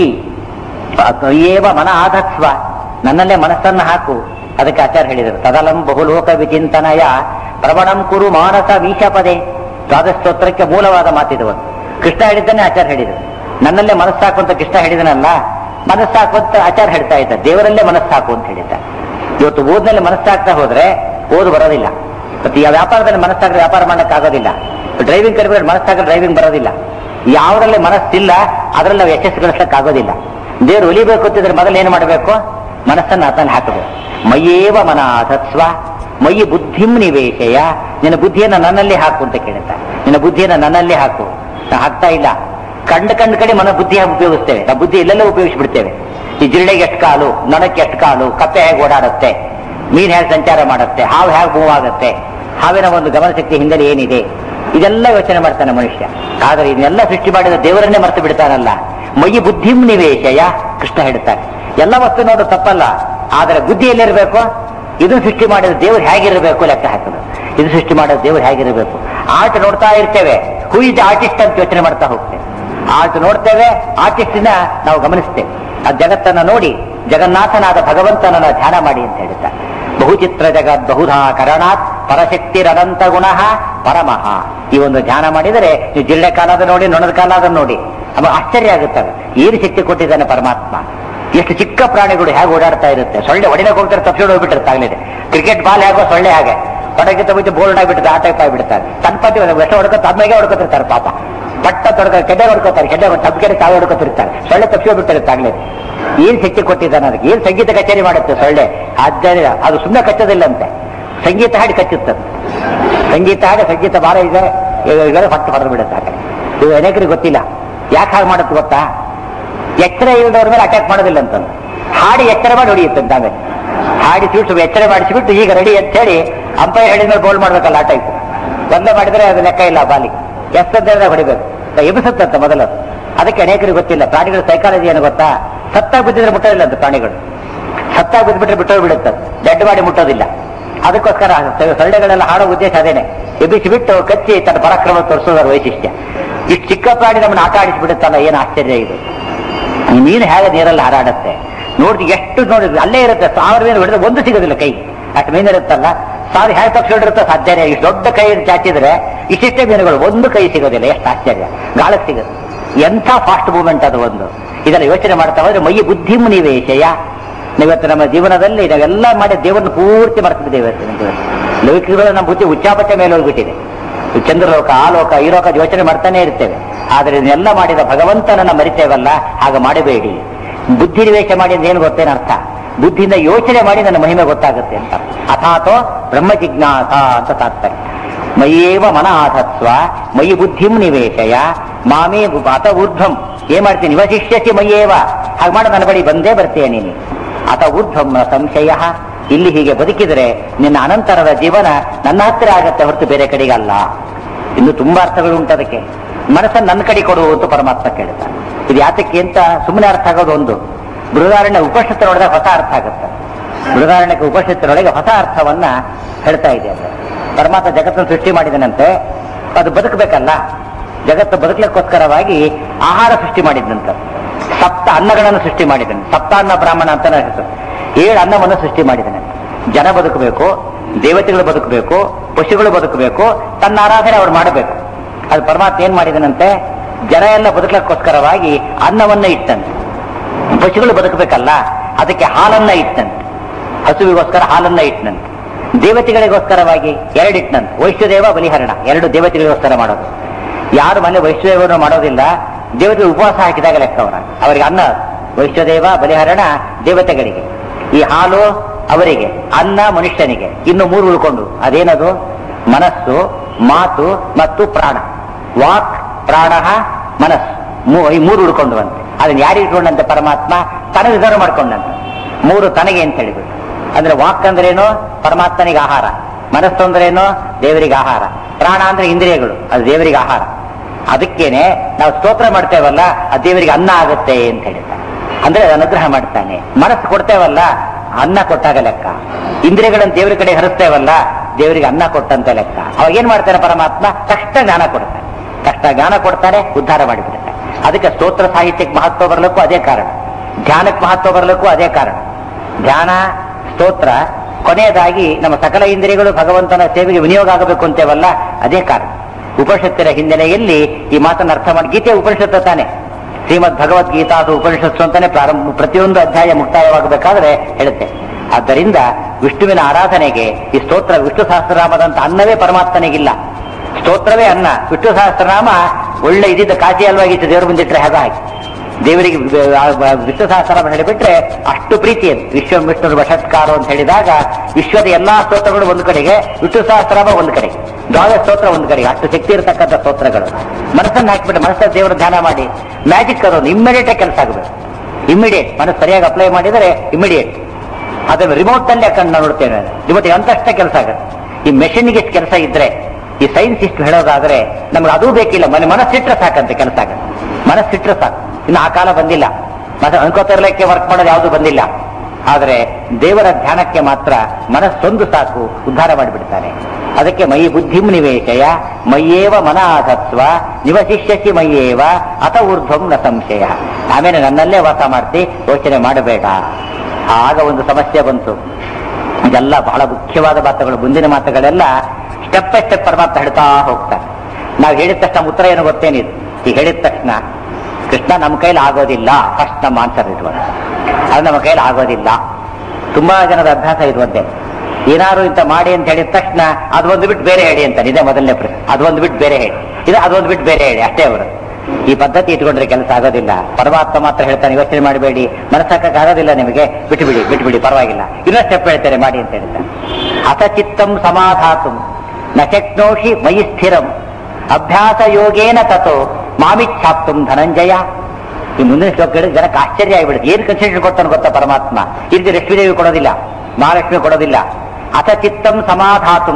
ಏವ ಮನ ಆಧತ್ಸ್ವ ನನ್ನಲ್ಲೇ ಮನಸ್ಸನ್ನು ಹಾಕು ಅದಕ್ಕೆ ಆಚಾರ್ಯ ಹೇಳಿದರು ತದಲಂ ಬಹುಲೋಕ ವಿಚಿಂತನಯ ಪ್ರವಣಂ ಕುರು ಮಾನಸ ವೀಶಪದೆ ಸ್ತೋತ್ರಕ್ಕೆ ಮೂಲವಾದ ಮಾತಿದವು ಕೃಷ್ಣ ಹೇಳಿದ್ದನ್ನೇ ಆಚಾರ್ಯ ಹೇಳಿದರು ನನ್ನಲ್ಲೇ ಮನಸ್ಸಾಕು ಅಂತ ಕೃಷ್ಣ ಹೇಳಿದನಲ್ಲ ಮನಸ್ಸಾಕು ಅಂತ ಆಚಾರ್ಯ ಹೇಳ್ತಾ ಇದ್ದ ದೇವರಲ್ಲೇ ಮನಸ್ಸಾಕು ಅಂತ ಹೇಳಿದ್ದ ಇವತ್ತು ಓದ್ನಲ್ಲಿ ಮನಸ್ಸಾಗ್ತಾ ಹೋದ್ರೆ ಓದು ಬರೋದಿಲ್ಲ ಮತ್ತೆ ಈ ವ್ಯಾಪಾರದಲ್ಲಿ ಮನಸ್ಸಾಗ್ರೆ ವ್ಯಾಪಾರ ಮಾಡಕ್ಕಾಗೋದಿಲ್ಲ ಡ್ರೈವಿಂಗ್ ಕಲಿಬೇಕು ಮನಸ್ಸಾಗ್ರೆ ಡ್ರೈವಿಂಗ್ ಬರೋದಿಲ್ಲ ಯಾವುದ್ರಲ್ಲಿ ಮನಸ್ಸಿಲ್ಲ ಅದರಲ್ಲಿ ನಾವು ಯಶಸ್ಸು ಗಳಿಸಕ್ಕಾಗೋದಿಲ್ಲ ದೇವರು ಒಲಿಬೇಕು ಅಂತಿದ್ರೆ ಮೊದಲು ಏನು ಮಾಡಬೇಕು ಮನಸ್ಸನ್ನು ಆತನ ಹಾಕಬೇಕು ಮಯ್ಯೇವ ಮನ ಆಧತ್ಸ್ವ ಮಯ್ಯಿ ಬುದ್ಧಿಂ ನಿವೇಶಯ ನಿನ್ನ ಬುದ್ಧಿಯನ್ನ ನನ್ನಲ್ಲಿ ಹಾಕು ಅಂತ ಕೇಳುತ್ತಾ ನಿನ್ನ ಬುದ್ಧಿಯನ್ನ ನನ್ನಲ್ಲಿ ಹಾಕು ನಾ ಹಾಕ್ತಾ ಇಲ್ಲ ಕಂಡ ಕಂಡ ಕಡೆ ಮನ ಬುದ್ಧಿ ಹೇಗೆ ಉಪಯೋಗಿಸ್ತೇವೆ ನಾವು ಬುದ್ಧಿ ಇಲ್ಲೆಲ್ಲ ಉಪಯೋಗಿಸ್ಬಿಡ್ತೇವೆ ಈ ಜಿರಳೆಗೆ ಎಷ್ಟು ಕಾಲು ನೊಣಕ್ಕೆ ಎಷ್ಟು ಕಾಲು ಕಪ್ಪೆ ಹೇಗೆ ಓಡಾಡುತ್ತೆ ಮೀನ್ ಹೇಗೆ ಸಂಚಾರ ಮಾಡುತ್ತೆ ಹಾವು ಹೇಗೆ ಮೂವ್ ಆಗುತ್ತೆ ಹಾವಿನ ಒಂದು ಗಮನಶಕ್ತಿ ಹಿನ್ನೆಲೆ ಏನಿದೆ ಇದೆಲ್ಲ ಯೋಚನೆ ಮಾಡ್ತಾನೆ ಮನುಷ್ಯ ಆದರೆ ಇದನ್ನೆಲ್ಲ ಸೃಷ್ಟಿ ಮಾಡಿದ ದೇವರನ್ನೇ ಮರೆತು ಬಿಡ್ತಾನಲ್ಲ ಮೈ ಬುದ್ಧಿಂ ನಿವೇಶಯ ಕೃಷ್ಣ ಹೇಳ್ತಾನೆ ಎಲ್ಲ ವಸ್ತು ನೋಡು ತಪ್ಪಲ್ಲ ಆದರೆ ಬುದ್ಧಿ ಎಲ್ಲಿರಬೇಕು ಇದು ಸೃಷ್ಟಿ ಮಾಡಿದ ದೇವರು ಹೇಗಿರಬೇಕು ಲೆಕ್ಕ ಹಾಕೋದು ಇದು ಸೃಷ್ಟಿ ಮಾಡಿದ ದೇವರು ಹೇಗಿರಬೇಕು ಆರ್ಟ್ ನೋಡ್ತಾ ಇರ್ತೇವೆ ಹೂ ಇಸ್ ಆರ್ಟಿಸ್ಟ್ ಅಂತ ಯೋಚನೆ ಮಾಡ್ತಾ ಹೋಗ್ತೇವೆ ಆರ್ಟ್ ನೋಡ್ತೇವೆ ಆರ್ಟಿಸ್ಟಿನ ನಾವು ಗಮನಿಸ್ತೇವೆ ಆ ಜಗತ್ತನ್ನ ನೋಡಿ ಜಗನ್ನಾಥನಾದ ಭಗವಂತನನ್ನ ಧ್ಯಾನ ಮಾಡಿ ಅಂತ ಹೇಳ್ತಾರೆ ಬಹುಚಿತ್ರ ಜಗತ್ ಬಹುಧಾ ಕರಣಾತ್ ಪರಶಕ್ತಿರನಂತ ಗುಣ ಪರಮಃ ಈ ಒಂದು ಧ್ಯಾನ ಮಾಡಿದರೆ ನೀವು ಜಿಲ್ಲೆ ಕಾಲಾದ ನೋಡಿ ನೊಣದ ಕಾಲಾದ ನೋಡಿ ಅವ ಆಶ್ಚರ್ಯ ಆಗುತ್ತವೆ ಏನು ಶಕ್ತಿ ಕೊಟ್ಟಿದ್ದಾನೆ ಪರಮಾತ್ಮ ಎಷ್ಟು ಚಿಕ್ಕ ಪ್ರಾಣಿಗಳು ಹೇಗೆ ಓಡಾಡ್ತಾ ಇರುತ್ತೆ ಸೊಳ್ಳೆ ಹೊಡಿಲಕ್ಕೆ ಹೋಗ್ತಾರೆ ತಪ್ಪಿಕೊಂಡು ಹೋಗ್ಬಿಟ್ಟಿರ್ತಾಗಲಿದೆ ಕ್ರಿಕೆಟ್ ಬಾಲ್ ಹೇಗೋ ಸೊಳ್ಳೆ ಹಾಗೆ ಹೊಡಕ್ಕೆ ತಗೊಂಡು ಬೋಲ್ಡ್ ಆಗಿಬಿಡುತ್ತೆ ಆ ಟೈಪ್ ಆಗಿಬಿಡ್ತಾರೆ ತನ್ನ ಪತಿ ಎಷ್ಟು ಹೊಡ್ಕೊ ತಮ್ಮಗೆ ಹೊಡ್ಕೊತಿರ್ತಾರೆ ಪಾಪ ಬಟ್ಟ ತೊಡ್ಕ ಕೆಡ್ಡೆ ಹೊಡ್ಕೋತಾರೆ ಕೆಡ್ಡೆ ತಪ್ಪಿಗೆ ತಾವು ಹೊಡ್ಕೊತಿರ್ತಾರೆ ಸೊಳ್ಳೆ ತಪ್ಪಿಸ್ಕೊಂಡ್ಬಿಟ್ಟಿರುತ್ತಾಗಲೇ ಏನ್ ಶಕ್ತಿ ಕೊಟ್ಟಿದ್ದಾನೆ ಅದಕ್ಕೆ ಏನ್ ಸಂಗೀತ ಕಚೇರಿ ಮಾಡುತ್ತೆ ಸೊಳ್ಳೆ ಆದ್ದರಿಂದ ಅದು ಸುಮ್ಮನೆ ಕಚ್ಚೋದಿಲ್ಲಂತೆ ಸಂಗೀತ ಹಾಡಿ ಕಚ್ಚುತ್ತದೆ ಸಂಗೀತ ಹಾಡಿ ಸಂಗೀತ ಭಾರ ಇದೆ ಈಗ ಹೊಟ್ಟು ಹೊಡೆದು ಬಿಡುತ್ತೆ ಆ ಕಡೆ ಇದು ಅನೇಕರಿಗೆ ಗೊತ್ತಿಲ್ಲ ಯಾಕೆ ಹಾಗೆ ಮಾಡುತ್ತೆ ಗೊತ್ತಾ ಎಚ್ಚರ ಇಲ್ಲದವ್ರ ಮೇಲೆ ಅಟ್ಯಾಕ್ ಮಾಡೋದಿಲ್ಲ ಅಂತ ಹಾಡಿ ಎಚ್ಚರ ಮಾಡಿ ಹೊಡಿಯುತ್ತೆ ಆಮೇಲೆ ಹಾಡಿ ಸ್ವೀಟ್ಸ್ ಎಚ್ಚರ ಮಾಡಿಸಿಬಿಟ್ಟು ಈಗ ರೆಡಿ ಅಂತ ಹೇಳಿ ಅಂಪೈರ್ ಹೇಳಿದ ಮೇಲೆ ಬೋಲ್ ಮಾಡ್ಬೇಕಲ್ಲ ಆ ಟೈಪ್ ಒಂದೇ ಮಾಡಿದ್ರೆ ಅದು ಲೆಕ್ಕ ಇಲ್ಲ ಬಾಲಿ ಎಸ್ ಅಂತ ಹೇಳಿದಾಗ ಹೊಡಿಬೇಕು ಎಬ್ಬಿಸುತ್ತಂತ ಮೊದಲು ಅದಕ್ಕೆ ಅನೇಕರಿಗೆ ಗೊತ್ತಿಲ್ಲ ಪ್ರಾಣಿಗಳ ಸೈಕಾಲಜಿ ಏನು ಗೊತ್ತಾ ಸತ್ತಾಗಿ ಬಿದ್ದಿದ್ರೆ ಮುಟ್ಟೋದಿಲ್ಲ ಅಂತ ಪ್ರಾಣಿಗಳು ಸತ್ತಾಗಿ ಬಿದ್ದುಬಿಟ್ರೆ ಬಿಟ್ಟೋದು ಬಿಡುತ್ತೆ ಡೆಡ್ ಮಾಡಿ ಮುಟ್ಟೋದಿಲ್ಲ ಅದಕ್ಕೋಸ್ಕರ ಸೊಳ್ಳೆಗಳೆಲ್ಲ ಹಾಡೋ ಉದ್ದೇಶ ಅದೇನೆ ಎಬ್ಬಿಸಿ ಬಿಟ್ಟು ಕಚ್ಚಿ ತನ್ನ ಪರಾಕ್ರಮ ತೋರಿಸೋದರ ವೈಶಿಷ್ಟ್ಯ ಇಷ್ಟು ಚಿಕ್ಕ ಪ್ರಾಣಿ ನಮ್ಮನ್ನು ಆಟ ಆಡಿಸಿಬಿಡುತ್ತಲ್ಲ ಏನು ಆಶ್ಚರ್ಯ ಇದು ಈ ಮೀನು ಹೇಗೆ ನೀರಲ್ಲಿ ಹಾರಾಡುತ್ತೆ ನೋಡಿ ಎಷ್ಟು ನೋಡಿ ಅಲ್ಲೇ ಇರುತ್ತೆ ಸಾವಿರ ಮೀನು ಹಿಡಿದ್ರೆ ಒಂದು ಸಿಗೋದಿಲ್ಲ ಕೈ ಅಷ್ಟು ಮೀನು ಇರುತ್ತಲ್ಲ ಸಾವಿರ ಹೇಗೆ ತಪ್ಪಿಸಿಡಿರುತ್ತೆ ಸಾಧ್ಯನೇ ಇಷ್ಟು ದೊಡ್ಡ ಕೈ ಚಾಚಿದ್ರೆ ಇಷ್ಟಿಷ್ಟೇ ಮೀನುಗಳು ಒಂದು ಕೈ ಸಿಗೋದಿಲ್ಲ ಎಷ್ಟು ಆಶ್ಚರ್ಯ ಗಾಳಕ್ಕೆ ಸಿಗುತ್ತೆ ಎಂಥ ಫಾಸ್ಟ್ ಮೂವ್ಮೆಂಟ್ ಅದು ಒಂದು ಇದೆಲ್ಲ ಯೋಚನೆ ಮಾಡ್ತಾ ಹೋದ್ರೆ ಮೈ ಬುದ್ಧಿ ನಿವೇಶಯ ಇವತ್ತು ನಮ್ಮ ಜೀವನದಲ್ಲಿ ನಾವೆಲ್ಲ ಮಾಡಿ ದೇವರನ್ನು ಪೂರ್ತಿ ಮರೆತಿದ್ದೇವೆ ಇವತ್ತು ಲೌಕಿಕಗಳು ನಮ್ಮ ಬುದ್ಧಿ ಉಚ್ಚಾಪಟ್ಟೆ ಮೇಲೆ ಹೋಗ್ಬಿಟ್ಟಿದೆ ಈ ಚಂದ್ರಲೋಕ ಆ ಲೋಕ ಈ ಲೋಕ ಯೋಚನೆ ಮಾಡ್ತಾನೆ ಇರ್ತೇವೆ ಆದ್ರೆ ಇದನ್ನೆಲ್ಲ ಮಾಡಿದ ಭಗವಂತನನ್ನ ಮರಿತೇವಲ್ಲ ಹಾಗೆ ಮಾಡಬೇಡಿ ಬುದ್ಧಿ ನಿವೇಶ ಮಾಡಿ ಏನು ಗೊತ್ತೇನ ಅರ್ಥ ಬುದ್ಧಿಯಿಂದ ಯೋಚನೆ ಮಾಡಿ ನನ್ನ ಮಹಿಮೆ ಗೊತ್ತಾಗುತ್ತೆ ಅಂತ ಅಥಾತೋ ಬ್ರಹ್ಮ ಜಿಜ್ಞಾಸ ಅಂತ ತಾತ್ಪರ್ಯ ಮಯ್ಯೇವ ಮನ ಆಧತ್ಸ್ವ ಮಯಿ ಬುದ್ಧಿಂ ನಿವೇಶಯ ಮಾಮೇ ಅತ ಊರ್ಧ್ವಂ ಏನ್ ಮಾಡ್ತೀನಿ ನಿವಶಿಷ್ಯಸಿ ಮಯ್ಯೇವ ಹಾಗೆ ಮಾಡಿ ನನ್ನ ಬಳಿ ಬಂದೇ ಬರ್ತೇನೆ ನೀನು ಅತ ಊರ್ಧ್ವಂ ನ ಸಂಶಯ ಇಲ್ಲಿ ಹೀಗೆ ಬದುಕಿದರೆ ನಿನ್ನ ಅನಂತರದ ಜೀವನ ನನ್ನ ಹತ್ತಿರ ಆಗತ್ತೆ ಹೊರತು ಬೇರೆ ಕಡೆಗಲ್ಲ ಇನ್ನು ತುಂಬಾ ಅರ್ಥಗಳು ಉಂಟು ಅದಕ್ಕೆ ಮನಸ್ಸನ್ನು ನನ್ನ ಕಡೆ ಕೊಡು ಅಂತ ಪರಮಾತ್ಮ ಕೇಳ್ತಾನೆ ಇದು ಯಾತಕ್ಕೆ ಅಂತ ಸುಮ್ಮನೆ ಅರ್ಥ ಆಗೋದು ಒಂದು ಬೃಹದಾರಣ್ಯ ಉಪನಿಷತ್ತಿನೊಳಗೆ ಹೊಸ ಅರ್ಥ ಆಗುತ್ತೆ ಬೃಹದಾರಣ್ಯಕ್ಕೆ ಉಪನಿಷತ್ತಿನೊಳಗೆ ಹೊಸ ಅರ್ಥವನ್ನ ಹೇಳ್ತಾ ಇದೆ ಅಂದ್ರೆ ಪರಮಾತ್ಮ ಜಗತ್ತನ್ನು ಸೃಷ್ಟಿ ಮಾಡಿದನಂತೆ ಅದು ಬದುಕಬೇಕಲ್ಲ ಜಗತ್ತು ಬದುಕಲಿಕ್ಕೋಸ್ಕರವಾಗಿ ಆಹಾರ ಸೃಷ್ಟಿ ಮಾಡಿದ್ನಂತ ಸಪ್ತ ಅನ್ನಗಳನ್ನು ಸೃಷ್ಟಿ ಮಾಡಿದನು ಸಪ್ತಾನ್ನ ಬ್ರಾಹ್ಮಣ ಅಂತ ಹೆಸರು ಏಳು ಅನ್ನವನ್ನು ಸೃಷ್ಟಿ ಮಾಡಿದನು ಜನ ಬದುಕಬೇಕು ದೇವತೆಗಳು ಬದುಕಬೇಕು ಪಶುಗಳು ಬದುಕಬೇಕು ತನ್ನ ಆರಾಧನೆ ಅವ್ರು ಮಾಡಬೇಕು ಅದು ಪರಮಾತ್ಮ ಏನ್ ಮಾಡಿದನಂತೆ ಜನ ಎಲ್ಲ ಬದುಕಲಿಕ್ಕೋಸ್ಕರವಾಗಿ ಅನ್ನವನ್ನ ಇಟ್ಟಂತೆ ಪಶುಗಳು ಬದುಕಬೇಕಲ್ಲ ಅದಕ್ಕೆ ಹಾಲನ್ನ ಇಟ್ಟಂತೆ ಹಸುವಿಗೋಸ್ಕರ ಹಾಲನ್ನ ಇಟ್ಟನಂತೆ ದೇವತೆಗಳಿಗೋಸ್ಕರವಾಗಿ ಎರಡು ಇಟ್ಟನಂತೆ ವೈಶ್ವದೇವ ಬಲಿಹರಣ ಎರಡು ದೇವತೆಗಳಿಗೋಸ್ಕರ ಮಾಡೋದು ಯಾರು ಮನೆ ವೈಶ್ವದೇವನು ಮಾಡೋದಿಲ್ಲ ದೇವತೆ ಉಪವಾಸ ಹಾಕಿದಾಗ ಲೆಕ್ಕ ಅವರ ಅವರಿಗೆ ಅನ್ನ ವೈಶ್ವದೇವ ಬಲಿಹರಣ ದೇವತೆಗಳಿಗೆ ಈ ಹಾಲು ಅವರಿಗೆ ಅನ್ನ ಮನುಷ್ಯನಿಗೆ ಇನ್ನು ಮೂರು ಉಳ್ಕೊಂಡು ಅದೇನದು ಮನಸ್ಸು ಮಾತು ಮತ್ತು ಪ್ರಾಣ ವಾಕ್ ಪ್ರಾಣ ಮನಸ್ಸು ಮೂ- ಈ ಮೂರು ಉಳ್ಕೊಂಡವಂತೆ ಅದನ್ನ ಯಾರಿಗೆ ಇಟ್ಕೊಂಡಂತೆ ಪರಮಾತ್ಮ ತನಗೆ ರಿಸರ್ವ್ ಮಾಡ್ಕೊಂಡಂತೆ ಮೂರು ತನಗೆ ಅಂತ ಹೇಳಿಬಿಟ್ಟು ಅಂದ್ರೆ ವಾಕ್ ಅಂದ್ರೇನು ಪರಮಾತ್ಮನಿಗೆ ಆಹಾರ ಮನಸ್ಸು ಅಂದ್ರೇನು ದೇವರಿಗೆ ಆಹಾರ ಪ್ರಾಣ ಅಂದ್ರೆ ಇಂದ್ರಿಯಗಳು ಅದು ದೇವರಿಗೆ ಆಹಾರ ಅದಕ್ಕೇನೆ ನಾವು ಸ್ತೋತ್ರ ಮಾಡ್ತೇವಲ್ಲ ಅದು ದೇವರಿಗೆ ಅನ್ನ ಆಗುತ್ತೆ ಅಂತ ಹೇಳಿದ್ದಾರೆ ಅಂದ್ರೆ ಅದು ಅನುಗ್ರಹ ಮಾಡ್ತಾನೆ ಮನಸ್ಸು ಕೊಡ್ತೇವಲ್ಲ ಅನ್ನ ಕೊಟ್ಟಾಗ ಲೆಕ್ಕ ಇಂದ್ರಿಯಗಳನ್ನು ದೇವರ ಕಡೆ ಹರಿಸ್ತೇವಲ್ಲ ದೇವರಿಗೆ ಅನ್ನ ಕೊಟ್ಟಂತ ಲೆಕ್ಕ ಅವಾಗ ಏನ್ ಮಾಡ್ತಾನೆ ಪರಮಾತ್ಮ ತಕ್ಷಣ ಜ್ಞಾನ ಕೊಡ್ತಾನೆ ತಕ್ಷಣ ಜ್ಞಾನ ಕೊಡ್ತಾನೆ ಉದ್ಧಾರ ಮಾಡಿಬಿಡ್ತಾನೆ ಅದಕ್ಕೆ ಸ್ತೋತ್ರ ಸಾಹಿತ್ಯಕ್ಕೆ ಮಹತ್ವ ಬರಲಿಕ್ಕೂ ಅದೇ ಕಾರಣ ಧ್ಯಾನಕ್ಕೆ ಮಹತ್ವ ಬರಲಿಕ್ಕೂ ಅದೇ ಕಾರಣ ಧ್ಯಾನ ಸ್ತೋತ್ರ ಕೊನೆಯದಾಗಿ ನಮ್ಮ ಸಕಲ ಇಂದ್ರಿಯಗಳು ಭಗವಂತನ ಸೇವೆಗೆ ವಿನಿಯೋಗ ಆಗಬೇಕು ಅಂತೇವಲ್ಲ ಅದೇ ಕಾರಣ ಉಪನಿಷತ್ತಿನ ಹಿನ್ನೆಲೆಯಲ್ಲಿ ಈ ಮಾತನ್ನು ಅರ್ಥ ಮಾಡಿ ಗೀತೆ ಉಪನಿಷತ್ತು ತಾನೆ ಶ್ರೀಮದ್ ಭಗವದ್ಗೀತಾ ಅದು ಉಪನಿಷತ್ತು ಅಂತಾನೆ ಪ್ರಾರಂಭ ಪ್ರತಿಯೊಂದು ಅಧ್ಯಾಯ ಮುಕ್ತಾಯವಾಗಬೇಕಾದ್ರೆ ಹೇಳುತ್ತೆ ಆದ್ದರಿಂದ ವಿಷ್ಣುವಿನ ಆರಾಧನೆಗೆ ಈ ಸ್ತೋತ್ರ ವಿಷ್ಣು ಸಹಸ್ರನಾಮದಂತ ಅನ್ನವೇ ಪರಮಾತ್ಮನಿಗಿಲ್ಲ ಸ್ತೋತ್ರವೇ ಅನ್ನ ವಿಷ್ಣು ಸಹಸ್ರನಾಮ ಒಳ್ಳೆ ಇದ್ದಿದ್ದ ಕಾಜಿ ಅಲ್ವಾಗಿತ್ತು ದೇವರ ಮುಂದಿಟ್ರೆ ಹಾಗೆ ಹಾಕಿ ದೇವರಿಗೆ ವಿಷ್ಣು ಸಹಸ್ರನಾಮ ಹೇಳಿಬಿಟ್ರೆ ಅಷ್ಟು ಪ್ರೀತಿ ಅದು ವಿಶ್ವ ವಿಷ್ಣು ವಷತ್ಕಾರ ಅಂತ ಹೇಳಿದಾಗ ವಿಶ್ವದ ಎಲ್ಲಾ ಸ್ತೋತ್ರಗಳು ಒಂದು ಕಡೆಗೆ ವಿಷ್ಣು ಸಹಸ್ರನಾಮ ಒಂದು ಕಡೆಗೆ ದ್ವಾದ ಸ್ತೋತ್ರ ಒಂದು ಕಡೆಗೆ ಅಷ್ಟು ಶಕ್ತಿ ಇರತಕ್ಕಂಥ ಸ್ತೋತ್ರಗಳು ಮನಸ್ಸನ್ನು ಹಾಕಿಬಿಟ್ಟು ಮನಸ್ಸಲ್ಲಿ ದೇವರ ಧ್ಯಾನ ಮಾಡಿ ಮ್ಯಾಜಿಕ್ ಅದೊಂದು ಇಮ್ಮಿಡಿಯೇಟ್ ಕೆಲಸ ಆಗಬೇಕು ಇಮ್ಮಿಡಿಯೇಟ್ ಮನಸ್ಸು ಸರಿಯಾಗಿ ಅಪ್ಲೈ ಮಾಡಿದರೆ ಇಮ್ಮಿಡಿಯೇಟ್ ಅದನ್ನು ರಿಮೋಟ್ ನಲ್ಲಿ ಹಾಕೊಂಡು ನಾವು ನೋಡ್ತೇವೆ ರಿಮೋಟ್ ಅಂತಷ್ಟೇ ಕೆಲಸ ಆಗುತ್ತೆ ಈ ಮೆಷಿನ್ಗೆ ಇಷ್ಟು ಕೆಲಸ ಇದ್ರೆ ಈ ಸೈನ್ಸ್ ಇಷ್ಟು ಹೇಳೋದಾದ್ರೆ ನಮ್ಗೆ ಅದೂ ಬೇಕಿಲ್ಲ ಮನೆ ಮನಸ್ಸಿಟ್ರೆ ಸಾಕಂತೆ ಕೆಲಸ ಆಗುತ್ತೆ ಮನಸ್ಸಿಟ್ರೆ ಸಾಕು ಇನ್ನು ಆ ಕಾಲ ಬಂದಿಲ್ಲ ಮತ್ತೆ ಅನ್ಕೋತಿರ್ಲಿಕ್ಕೆ ವರ್ಕ್ ಮಾಡೋದು ಯಾವುದು ಬಂದಿಲ್ಲ ಆದರೆ ದೇವರ ಧ್ಯಾನಕ್ಕೆ ಮಾತ್ರ ಮನಸ್ಸೊಂದು ಸಾಕು ಉದ್ಧಾರ ಮಾಡಿಬಿಡ್ತಾನೆ ಅದಕ್ಕೆ ಮೈ ಬುದ್ಧಿಂ ನಿವೇಶಯ ಮಯ್ಯೇವ ಮನಾಧತ್ವ ನಿವಶಿಷ್ಯಸಿ ಮಯ್ಯೇವ ಅತ ಊರ್ಧ್ವಂ ನ ಸಂಶಯ ಆಮೇಲೆ ನನ್ನಲ್ಲೇ ವಾಸ ಮಾಡ್ತಿ ಯೋಚನೆ ಮಾಡಬೇಡ ಆಗ ಒಂದು ಸಮಸ್ಯೆ ಬಂತು ಇದೆಲ್ಲ ಬಹಳ ಮುಖ್ಯವಾದ ಮಾತುಗಳು ಮುಂದಿನ ಮಾತುಗಳೆಲ್ಲ ಸ್ಟೆಪ್ ಬೈ ಸ್ಟೆಪ್ ಪರಮಾತ್ಮ ಹೇಳ್ತಾ ಹೋಗ್ತಾರೆ ನಾವು ಹೇಳಿದ ತಕ್ಷಣ ಉತ್ತರ ಏನು ಗೊತ್ತೇನಿದು ಈಗ ಹೇಳಿದ ತಕ್ಷಣ ಕೃಷ್ಣ ನಮ್ಮ ಕೈಲಿ ಆಗೋದಿಲ್ಲ ಫಸ್ಟ್ ನಮ್ಮ ಆನ್ಸರ್ ಇರುವಾಗ ಅದು ನಮ್ಮ ಕೈಲಿ ಆಗೋದಿಲ್ಲ ತುಂಬಾ ಜನದ ಅಭ್ಯಾಸ ಇರುವಂತೆ ಏನಾದ್ರು ಇಂತ ಮಾಡಿ ಅಂತ ಹೇಳಿದ ತಕ್ಷಣ ಅದೊಂದು ಬಿಟ್ಟು ಬೇರೆ ಹೇಳಿ ಅಂತ ಇದೇ ಮೊದಲನೇ ಪ್ರಶ್ನೆ ಅದೊಂದು ಬಿಟ್ಟು ಬೇರೆ ಹೇಳಿ ಇದು ಅದೊಂದು ಬಿಟ್ಟು ಬೇರೆ ಹೇಳಿ ಅಷ್ಟೇ ಅವರು ಈ ಪದ್ಧತಿ ಇಟ್ಕೊಂಡ್ರೆ ಕೆಲಸ ಆಗೋದಿಲ್ಲ ಪರಮಾತ್ಮ ಮಾತ್ರ ಹೇಳ್ತಾನೆ ಯೋಚನೆ ಮಾಡಬೇಡಿ ಮನಸ್ಸಾಕಕ್ಕೆ ಆಗೋದಿಲ್ಲ ನಿಮಗೆ ಬಿಟ್ಟು ಬಿಡಿ ಬಿಟ್ಟು ಬಿಡಿ ಪರವಾಗಿಲ್ಲ ಇನ್ನೊಂದು ಸ್ಟೆಪ್ ಹೇಳ್ತಾರೆ ಮಾಡಿ ಅಂತ ಹೇಳ್ತಾನೆ ಅಥ ಚಿತ್ತಂ ಸಮಾಧಾತು ನ ಶಕ್ನೋಷಿ ಮಯಿ ಸ್ಥಿರಂ ಅಭ್ಯಾಸ ಯೋಗೇನ ತಥೋ ಮಾಮಿಚ್ಛಾಪ್ತುಂ ಧನಂಜಯ ಈ ಮುಂದಿನ ಶ್ಲೋಕ ಹೇಳಿದ್ರೆ ಜನಕ್ಕೆ ಆಶ್ಚರ್ಯ ಆಗಿಬಿಡುತ್ತೆ ಏನ್ ಕನ್ಸಿಡರ್ ಕೊಡ್ತಾನೆ ಗೊತ್ತಾ ಪರಮಾತ್ಮ ಇಲ್ಲಿ ಲಕ್ಷ್ಮೀದೇವಿ ಕೊಡೋದಿಲ್ಲ ಮಹಾಲಕ್ಷ್ಮಿ ಕೊಡೋದಿಲ್ಲ ಅಥ ಚಿತ್ತಂ ಸಮಾಧಾತು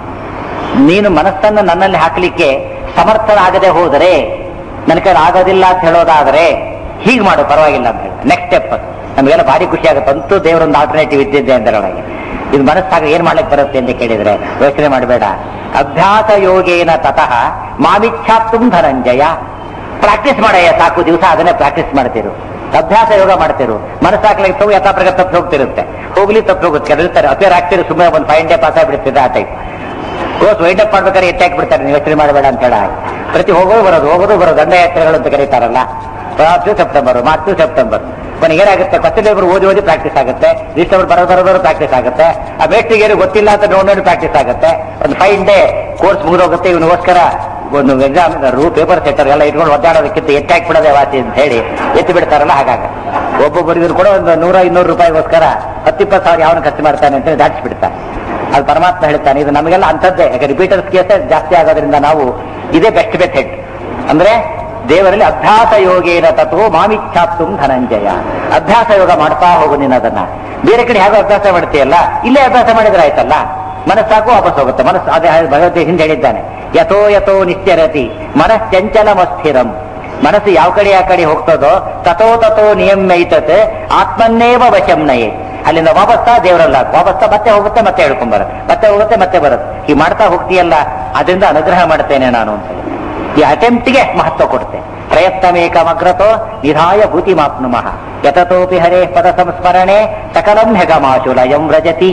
ನೀನು ಮನಸ್ಸನ್ನು ನನ್ನಲ್ಲಿ ಹಾಕಲಿಕ್ಕೆ ಸಮರ್ಥನಾಗದೆ ಹೋದರೆ ನನ್ನ ಕೈಲಿ ಆಗೋದಿಲ್ಲ ಅಂತ ಹೇಳೋದಾದರೆ ಹೀಗೆ ಮಾಡು ಪರವಾಗಿಲ್ಲ ಅಂತ ಹೇಳಿ ನೆಕ್ಸ್ಟ್ ಸ್ಟೆಪ್ ನಮಗೆಲ್ಲ ಭಾರಿ ಖುಷಿ ಆಗುತ್ತೆ ಅಂತೂ ದೇವರೊಂದು ಆಲ್ಟರ್ನೇಟಿವ್ ಇದ್ದಿದ್ದೆ ಅಂದರೊಳಗೆ ಇದು ಮನಸ್ಸಾಗ ಏನ್ ಮಾಡ್ಲಿಕ್ಕೆ ಬರುತ್ತೆ ಅಂತ ಕೇಳಿದ್ರೆ ಯೋಚನೆ ಮಾಡಬೇಡ ಅಭ್ಯಾಸ ಯೋಗೇನ ತತಃ ಮಾಮಿಚ್ಛಾಪ್ತುಂ ಧನಂಜಯ ಪ್ರಾಕ್ಟೀಸ್ ಮಾಡಯ್ಯ ಸಾಕು ದಿವಸ ಅದನ್ನೇ ಪ್ರಾಕ್ಟೀಸ್ ಮಾಡ್ತಿರು ಅಭ್ಯಾಸ ಯೋಗ ಮಾಡ್ತಿರು ಮನಸ್ಸಾಕ್ಲಿಕ್ಕೆ ತಪ್ಪು ಯಥಾಪ್ರಗ ತಪ್ಪು ಹೋಗ್ತಿರುತ್ತೆ ಹೋಗ್ಲಿ ತಪ್ಪು ಹೋಗುತ್ತೆ ಕೆಲಸ ಅಪೇರ್ ಆಗ್ತಿರು ಸುಮ್ಮನೆ ಒಂದು ಫೈವ್ ಡೇ ಪಾಸ್ ಆಗ್ಬಿಡ್ತಿದೆ ಆ ಟೈಪ್ ಕೋರ್ಸ್ ವೈಂಡ್ ಅಪ್ ಮಾಡ್ಬೇಕಾದ್ರೆ ಎತ್ತಿ ಹಾಕ್ಬಿಡ್ತಾರೆ ನೀವು ಯೋಚನೆ ಮಾಡಬೇಡ ಅಂತ ಹೇಳ ಪ್ರತಿ ಹೋಗೋದು ಬರೋದು ಹೋಗೋದು ಬರೋದು ದಂಡ ಯಾತ್ರೆಗಳು ಅಂತ ಕರೀತಾರಲ್ಲ ಮಾರ್ಚ್ ಸೆಪ್ಟೆಂಬರ್ ಮಾರ್ಚ್ ಸೆಪ್ಟೆಂಬರ್ ಕೊನೆಗೆ ಏನಾಗುತ್ತೆ ಫಸ್ಟ್ ಪೇಪರ್ ಓದಿ ಓದಿ ಪ್ರಾಕ್ಟೀಸ್ ಆಗುತ್ತೆ ಡಿಸೆಂಬರ್ ಬರೋ ಬರೋದು ಪ್ರಾಕ್ಟೀಸ್ ಆಗುತ್ತೆ ಆ ಮೇಸ್ಟ್ರಿಗೆ ಏನು ಗೊತ್ತಿಲ್ಲ ಅಂತ ನೋಡಿ ನೋಡಿ ಪ್ರಾಕ್ಟೀಸ್ ಆಗುತ್ತೆ ಒಂದು ಫೈವ್ ಡೇ ಕೋರ್ಸ್ ಮುಗಿದೋಗುತ್ತೆ ಇವನಿಗೋಸ್ಕರ ಒಂದು ಎಕ್ಸಾಮ್ ರೂ ಪೇಪರ್ ಸೆಟ್ಟರ್ ಎಲ್ಲ ಇಟ್ಕೊಂಡು ಒದ್ದಾಡೋದಕ್ಕಿಂತ ಎತ್ತಿ ಹಾಕ್ಬಿಡೋದೇ ವಾಸಿ ಅಂತ ಹೇಳಿ ಎತ್ತಿ ಬಿಡ್ತಾರಲ್ಲ ಹಾಗಾಗ ಒಬ್ಬೊಬ್ಬರಿಗೂ ಕೂಡ ಒಂದು ನೂರ ಇನ್ನೂರು ರೂಪಾಯಿಗೋಸ್ಕರ ಹತ್ತಿಪ್ಪತ್ತು ಸಾವಿರ ಯಾವನು ಖರ್ಚು ಮಾಡ್ತಾನೆ ಅಂತ ಹೇಳಿ ದಾಟಿಸ್ಬಿಡ್ತಾನೆ ಅದು ಪರಮಾತ್ಮ ಹೇಳ್ತಾನೆ ಇದು ನಮಗೆಲ್ಲ ಅಂಥದ್ದೇ ಯಾಕೆ ರಿಪೀಟರ್ಸ್ ಕೇಸ್ ಜಾಸ್ತಿ ಆಗೋದ್ರಿಂದ ನಾವು ಇದೇ ಬೆಸ್ಟ್ ಮೆಥಡ್ ಅಂದ್ರೆ ದೇವರಲ್ಲಿ ಅಭ್ಯಾಸ ಯೋಗೇನ ತತ್ವ ಮಾಮಿಚ್ಛಾಪ್ತುಂ ಧನಂಜಯ ಅಭ್ಯಾಸ ಯೋಗ ಮಾಡ್ತಾ ಹೋಗು ನೀನು ಅದನ್ನ ಬೇರೆ ಕಡೆ ಹೇಗೋ ಅಭ್ಯಾಸ ಮಾಡ್ತೀಯಲ್ಲ ಇಲ್ಲೇ ಅಭ್ಯಾಸ ಮಾಡಿದ್ರೆ ಆಯ್ತಲ್ಲ ಮನಸ್ಸಾಕು ವಾಪಸ್ ಹೋಗುತ್ತೆ ಮನಸ್ಸು ಅದೇ ಭಗವತಿ ಹಿಂದೆ ಹೇಳಿದ್ದಾನೆ ಯಥೋ ಯಥೋ ನಿಶ್ಚರತಿ ಮನಶ್ಚಂಚಲಮಸ್ಥಿರಂ ಮನಸ್ಸು ಯಾವ ಕಡೆ ಯಾವ ಕಡೆ ಹೋಗ್ತದೋ ತಥೋ ತಥೋ ನಿಯಮ್ಯೈತತ್ ಆತ್ಮನ್ನೇವ ವಶಂ ನಯೇ ಅಲ್ಲಿಂದ ವಾಪಸ್ತಾ ದೇವರಲ್ಲ ವಾಪಸ್ತಾ ಮತ್ತೆ ಹೋಗುತ್ತೆ ಮತ್ತೆ ಹೇಳ್ಕೊಂಬರುತ್ತೆ ಮತ್ತೆ ಹೋಗುತ್ತೆ ಮತ್ತೆ ಬರುತ್ತೆ ಈ ಮಾಡ್ತಾ ಹೋಗ್ತೀಯಲ್ಲ ಅದರಿಂದ ಅನುಗ್ರಹ ಮಾಡ್ತೇನೆ ನಾನು ಅಂತ ಹೇಳಿ. ಈ ಅಟೆಂಪ್ಟ್ಗೆ ಮಹತ್ವ ಕೊಡುತ್ತೆ ಪ್ರಯತ್ನಮೇಕಮಗ್ರತೋ ನಿಧಾಯ ಭೂತಿ ಮಾಪ್ನುಮಃ ಯತತೋಪಿ ಹರೇ ಪದ ಸಂಸ್ಮರಣೆ ಸಕಲಂ ಹೆಗಮಾಶುಲಯಂ ವ್ರಜತಿ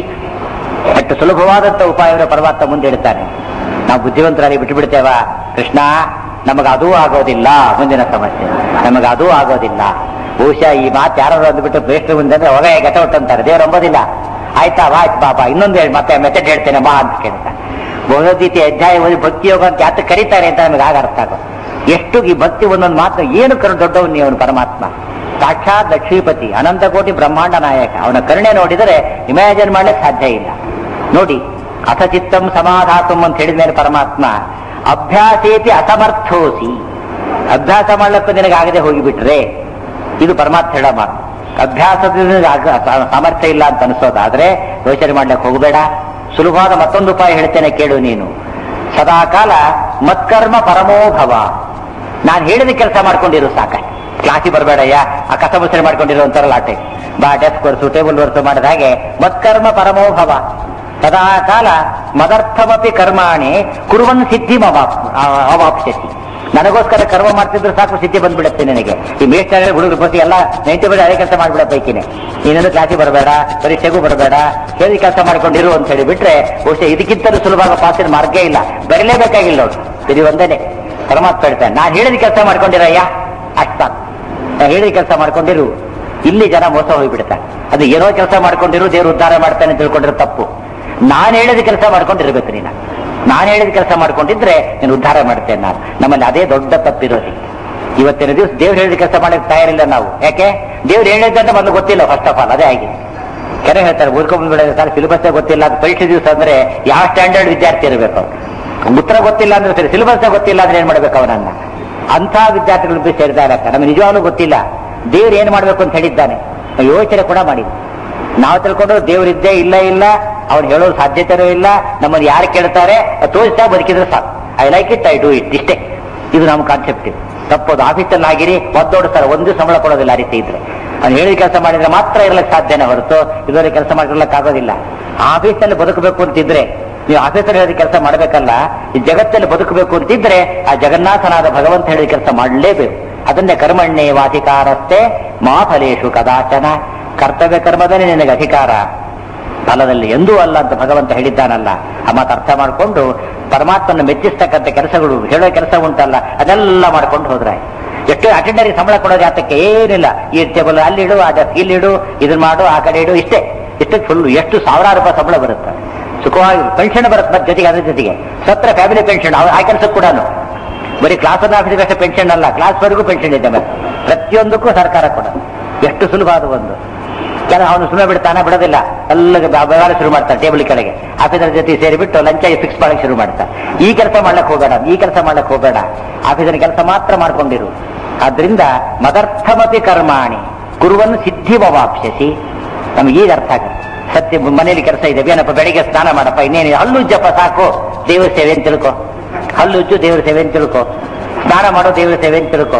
ಅಷ್ಟು ಸುಲಭವಾದಂತ ಉಪಾಯವನ್ನು ಪರಮಾತ್ಮ ಮುಂದೆ ಇಡ್ತಾನೆ ನಾವು ಬುದ್ಧಿವಂತರಾಗಿ ಬಿಟ್ಟು ಬಿಡ್ತೇವ ಕೃಷ್ಣ ನಮಗೆ ಅದೂ ಆಗೋದಿಲ್ಲ ಮುಂದಿನ ಸಮಸ್ಯೆ ನಮಗೆ ಅದೂ ಆಗೋದಿಲ್ಲ ಬಹುಶಃ ಈ ಮಾತು ಯಾರು ಅಂದ್ಬಿಟ್ಟು ಬೇಸ್ಟ್ ಮುಂದೆ ಅಂದ್ರೆ ಹೊಗೆ ಗೆಟೌಟ್ ಅಂತಾರೆ ದೇವ್ರು ಅಂಬೋದಿಲ್ಲ ಆಯ್ತಾ ಆಯ್ತು ಬಾಬಾ ಇನ್ನೊಂದು ಹೇಳಿ ಮತ್ತೆ ಮೆಥಡ್ ಹೇಳ್ತೇನೆ ಬಾ ಅಂತ ಕೇಳ್ತಾನೆ ಭಗವದ್ಗೀತೆ ಅಧ್ಯಾಯ ಓದಿ ಭಕ್ತಿ ಯೋಗ ಅಂತ ಯಾತ ಕರೀತಾರೆ ಅಂತ ನಮಗೆ ಆಗ ಅರ್ಥ ಆಗೋದು ಎಷ್ಟು ಈ ಭಕ್ತಿ ಒಂದೊಂದು ಮಾತು ಏನು ಕರು ದೊಡ್ಡವನು ಅವನು ಪರಮಾತ್ಮ ಸಾಕ್ಷಾತ್ ಲಕ್ಷ್ಮೀಪತಿ ಅನಂತ ಕೋಟಿ ಬ್ರಹ್ಮಾಂಡ ನಾಯಕ ಅವನ ಕರುಣೆ ನೋಡಿದರೆ ಇಮ್ಯಾಜಿನ್ ಮಾಡ್ಲಿಕ್ಕೆ ಸಾಧ್ಯ ಇಲ್ಲ ನೋಡಿ ಅಥ ಚಿತ್ತಂ ಸಮಾಧಾತುಂ ಅಂತ ಹೇಳಿದ ಮೇಲೆ ಪರಮಾತ್ಮ ಅಭ್ಯಾಸೇತಿ ಅಸಮರ್ಥೋಸಿ ಅಭ್ಯಾಸ ಮಾಡ್ಲಿಕ್ಕೂ ನಿನಗಾಗದೆ ಹೋಗಿಬಿಟ್ರೆ ಇದು ಪರಮಾತ್ಮ ಹೇಳೋ ಮಾತು ಅಭ್ಯಾಸದಿಂದ ಆಗ- ಸಾ- ಸಾಮರ್ಥ್ಯ ಇಲ್ಲ ಅಂತ ಅನಿಸೋದಾದ್ರೆ ಯೋಚನೆ ಮಾಡ್ಲಿಕ್ಕೆ ಹೋಗಬೇಡ ಸುಲಭವಾದ ಮತ್ತೊಂದು ಉಪಾಯ ಹೇಳ್ತೇನೆ ಕೇಳು ನೀನು ಸದಾಕಾಲ ಮತ್ಕರ್ಮ ಪರಮೋಭವ ನಾನು ಹೇಳಿದ ಕೆಲಸ ಮಾಡ್ಕೊಂಡಿರು ಸಾಕಷ್ಟು ಕ್ಲಾಸಿಗೆ ಬರಬೇಡಯ್ಯ ಆ ಕಸ ಮುಸರೆ ಮಾಡ್ಕೊಂಡಿರೋ ಅಂತಾರಲ್ಲ ಆಟೆ ಬಾ ಡೆಸ್ಕ್ ವರ್ಸು ಟೇಬಲ್ ವರ್ಸು ಮಾಡಿದ ಹಾಗೆ ಮತ್ಕರ್ಮ ಪರಮೋಭವ ಸದಾ ಕಾಲ ಮದರ್ಥಮಪಿ ಕರ್ಮಾಣಿ ಕುರುವನ್ ಸಿದ್ಧಿ ಅವಾಪ್ಸ್ಯತಿ ನನಗೋಸ್ಕರ ಕರ್ಮ ಮಾಡ್ತಿದ್ರೆ ಸಾಕು ಸಿದ್ಧಿ ಬಂದ್ಬಿಡುತ್ತೆ ನನಗೆ ಈ ಮೇಷ್ಟಾದ್ರೆ ಹುಡುಗರು ಬಸಿ ಎಲ್ಲ ನೈಂಟಿ ಬರೀ ಅದೇ ಕೆಲಸ ಮಾಡ್ಬಿಡ ಪೈಕಿನೇ ನೀನೇನು ಕ್ಲಾಸಿಗೆ ಬರಬೇಡ ಪರೀಕ್ಷೆಗೂ ಬರಬೇಡ ಹೇಳಿ ಕೆಲಸ ಮಾಡ್ಕೊಂಡಿರು ಅಂತ ಹೇಳಿ ಬಿಟ್ರೆ ಬಹುಶಃ ಇದಕ್ಕಿಂತಲೂ ಸುಲಭವಾಗಿ ಪಾಸಿನ ಮಾರ್ಗ ಇಲ್ಲ ಬರಲೇಬೇಕಾಗಿಲ್ಲ ನೋಡು ಇದು ಒಂದೇನೆ ಪರಮಾತ್ಮ ಹೇಳ್ತಾನೆ ನಾನು ಹೇಳಿದ ಕೆಲಸ ಮಾಡ್ಕೊಂಡಿರಯ್ಯ ಅಷ್ಟ ನಾನು ಹೇಳಿದ ಕೆಲಸ ಮಾಡ್ಕೊಂಡಿರು ಇಲ್ಲಿ ಜನ ಮೋಸ ಹೋಗ್ಬಿಡ್ತಾರೆ ಅದು ಏನೋ ಕೆಲಸ ಮಾಡ್ಕೊಂಡಿರು ದೇವ್ರು ಉದ್ಧಾರ ಮಾಡ್ತಾನೆ ಅಂತ ತಿಳ್ಕೊಂಡಿರೋ ತಪ್ಪು ನಾನು ಹೇಳಿದ ಕೆಲಸ ಮಾಡ್ಕೊಂಡಿರ್ಬೇಕು ನೀನು ನಾನು ಹೇಳಿದ ಕೆಲಸ ಮಾಡ್ಕೊಂಡಿದ್ರೆ ನೀನು ಉದ್ಧಾರ ಮಾಡ್ತೇನೆ ನಾನು ನಮ್ಮಲ್ಲಿ ಅದೇ ದೊಡ್ಡ ತಪ್ಪಿರೋದು ಇವತ್ತಿನ ದಿವಸ ದೇವ್ರು ಹೇಳಿದ ಕೆಲಸ ಮಾಡಕ್ಕೆ ತಯಾರಿಲ್ಲ ನಾವು ಯಾಕೆ ದೇವ್ರು ಹೇಳಿದ್ದಂತ ಮೊದಲು ಗೊತ್ತಿಲ್ಲ ಫಸ್ಟ್ ಆಫ್ ಆಲ್ ಅದೇ ಆಗಿದೆ ಕೆರೆ ಹೇಳ್ತಾರೆ ಓದ್ಕೊಂಡ್ಬಿಡ ಸರ್ ಸಿಲೆಬಸ್ ಗೊತ್ತಿಲ್ಲ ಅದು ಪರೀಕ್ಷೆ ದಿವಸ ಅಂದ್ರೆ ಯಾವ ಸ್ಟ್ಯಾಂಡರ್ಡ್ ವಿದ್ಯಾರ್ಥಿ ಇರಬೇಕು ಅವ್ನು. ಉತ್ತರ ಗೊತ್ತಿಲ್ಲ ಅಂದ್ರೆ ಸರಿ ಸಿಲೆಬಸ್ ಗೊತ್ತಿಲ್ಲ ಅಂದ್ರೆ ಏನ್ ಮಾಡ್ಬೇಕು ಅವನನ್ನ ಅಂಥ ವಿದ್ಯಾರ್ಥಿಗಳು ಬಿ ಸೇರಿದ್ದಾರೆ ನಮಗೆ ನಿಜವಾಗ್ಲೂ ಗೊತ್ತಿಲ್ಲ ದೇವ್ರು ಏನ್ ಮಾಡ್ಬೇಕು ಅಂತ ಹೇಳಿದ್ದಾನೆ ನಾವು ಯೋಚನೆ ಕೂಡ ಮಾಡಿ ನಾವು ತಿಳ್ಕೊಂಡು ದೇವರಿದ್ದೇ ಇಲ್ಲ ಇಲ್ಲ ಅವ್ನು ಹೇಳೋ ಸಾಧ್ಯತೆನೂ ಇಲ್ಲ ನಮ್ಮನ್ನು ಯಾರು ಕೇಳ್ತಾರೆ ಅದು ತೋರಿಸ್ತಾ ಬದುಕಿದ್ರೆ ಸಾಕು I like it I do it ಇಷ್ಟೇ ಇದು ನಮ್ಮ ಕಾನ್ಸೆಪ್ಟ್ ಇದು ತಪ್ಪೋದು ಆಫೀಸಲ್ಲಿ ಆಗಿರಿ ಒದ್ದೋಡಿಸ್ತಾರೆ ಒಂದು ಸಂಬಳ ಕೊಡೋದಿಲ್ಲ ಆ ರೀತಿ ಇದ್ರೆ ಅವ್ನು ಹೇಳಿದ ಕೆಲಸ ಮಾಡಿದ್ರೆ ಮಾತ್ರ ಇರ್ಲಿಕ್ಕೆ ಸಾಧ್ಯನೇ ಹೊರತು ಇದುವರೆಗೆ ಕೆಲಸ ಮಾಡ್ಕೊಳ್ಳಕ್ ಆಗೋದಿಲ್ಲ ಆಫೀಸಲ್ಲಿ ಬದುಕಬೇಕು ಅಂತಿದ್ರೆ ನೀವು ಆಫೀಸಲ್ಲಿ ಹೇಳಿದ ಕೆಲಸ ಮಾಡಬೇಕಲ್ಲ ಈ ಜಗತ್ತಲ್ಲಿ ಬದುಕಬೇಕು ಅಂತಿದ್ರೆ ಆ ಜಗನ್ನಾಥನಾದ ಭಗವಂತ ಹೇಳಿದ ಕೆಲಸ ಮಾಡಲೇಬೇಕು ಅದನ್ನೇ ಕರ್ಮಣ್ಣೇ ವಾಧಿಕಾರಸ್ಥೆ ಮಾ ಫಲೇಶು ಕದಾಚನ ಕರ್ತವ್ಯ ಕರ್ಮದಲ್ಲಿ ನಿನಗೆ ಅಧಿಕಾರ ಫಲದಲ್ಲಿ ಎಂದೂ ಅಲ್ಲ ಅಂತ ಭಗವಂತ ಹೇಳಿದ್ದಾನಲ್ಲ ಆ ಮಾತು ಅರ್ಥ ಮಾಡಿಕೊಂಡು ಪರಮಾತ್ಮನ ಮೆಚ್ಚಿಸ್ತಕ್ಕಂಥ ಕೆಲಸಗಳು ಹೇಳೋ ಕೆಲಸ ಉಂಟಲ್ಲ ಅದೆಲ್ಲ ಮಾಡ್ಕೊಂಡು ಹೋದ್ರೆ ಎಷ್ಟು ಅಟೆಂಡರಿ ಸಂಬಳ ಕೊಡೋದು ಯಾತಕ್ಕೆ ಏನಿಲ್ಲ ಈ ಟೇಬಲ್ ಅಲ್ಲಿಡು ಆ desk ಇಲ್ಲಿಡು ಇದನ್ನ ಮಾಡು ಆ ಕಡೆ ಇಡು ಇಷ್ಟೇ ಇಷ್ಟು ಫುಲ್ ಎಷ್ಟು ಸಾವಿರಾರು ರೂಪಾಯಿ ಸಂಬಳ ಬರುತ್ತೆ ಸುಖವಾಗಿ ಪೆನ್ಷನ್ ಬರುತ್ತೆ ಮತ್ತೆ ಜೊತೆಗೆ ಅದ್ರ ಜೊತೆಗೆ ಸತ್ರ ಫ್ಯಾಮಿಲಿ ಪೆನ್ಷನ್ ಆ ಕೆಲಸಕ್ಕೆ ಕೂಡ ಬರೀ ಕ್ಲಾಸ್ ಅನ್ನ ಆಫೀಸ್ಗಷ್ಟೇ ಪೆನ್ಷನ್ ಅಲ್ಲ ಕ್ಲಾಸ್ ವರೆಗೂ ಪೆನ್ಷನ್ ಇದೆ ಮತ್ತೆ ಪ್ರತಿಯೊಂದಕ್ಕೂ ಸರ್ಕಾರ ಕೊಡ ಎಷ್ಟು ಸುಲಭ ಅದು ಒಂದು ಕೆಲ ಅವನು ಸುಮ್ಮನೆ ಬಿಡ್ತಾನೆ ಬಿಡೋದಿಲ್ಲ ಎಲ್ಲ ವ್ಯವಹಾರ ಶುರು ಮಾಡ್ತಾನೆ ಟೇಬಲ್ ಕೆಳಗೆ ಆಫೀಸರ್ ಜೊತೆ ಸೇರಿಬಿಟ್ಟು ಲಂಚ ಫಿಕ್ಸ್ ಮಾಡಕ್ಕೆ ಶುರು ಮಾಡ್ತಾನೆ ಈ ಕೆಲಸ ಮಾಡ್ಲಕ್ಕೆ ಹೋಗಬೇಡ ಈ ಕೆಲಸ ಮಾಡ್ಲಕ್ಕೆ ಹೋಗಬೇಡ ಆಫೀಸರ್ ಕೆಲಸ ಮಾತ್ರ ಮಾಡ್ಕೊಂಡಿರು ಆದ್ರಿಂದ ಮದರ್ಥಮಪಿ ಕರ್ಮಾಣಿ ಕುರುವನ್ನು ಸಿದ್ಧಿ ಮವಾಪ್ಸಿಸಿ ನಮಗೆ ಈಗ ಅರ್ಥ ಆಗುತ್ತೆ ಸತ್ಯ ಮನೆಯಲ್ಲಿ ಕೆಲಸ ಇದೆ ಏನಪ್ಪ ಬೆಳಿಗ್ಗೆ ಸ್ನಾನ ಮಾಡಪ್ಪ ಇನ್ನೇನು ಹಲ್ಲು ಉಜ್ಜಪ್ಪ ಸಾಕು ದೇವರ ಸೇವೆ ಅಂತ ತಿಳ್ಕೊ ಹಲ್ಲು ಉಜ್ಜು ದೇವರ ಸೇವೆ ಅಂತ ತಿಳ್ಕೊ ಸ್ನಾನ ಮಾಡೋ ದೇವರ ಸೇವೆ ಅಂತ ತಿಳ್ಕೊ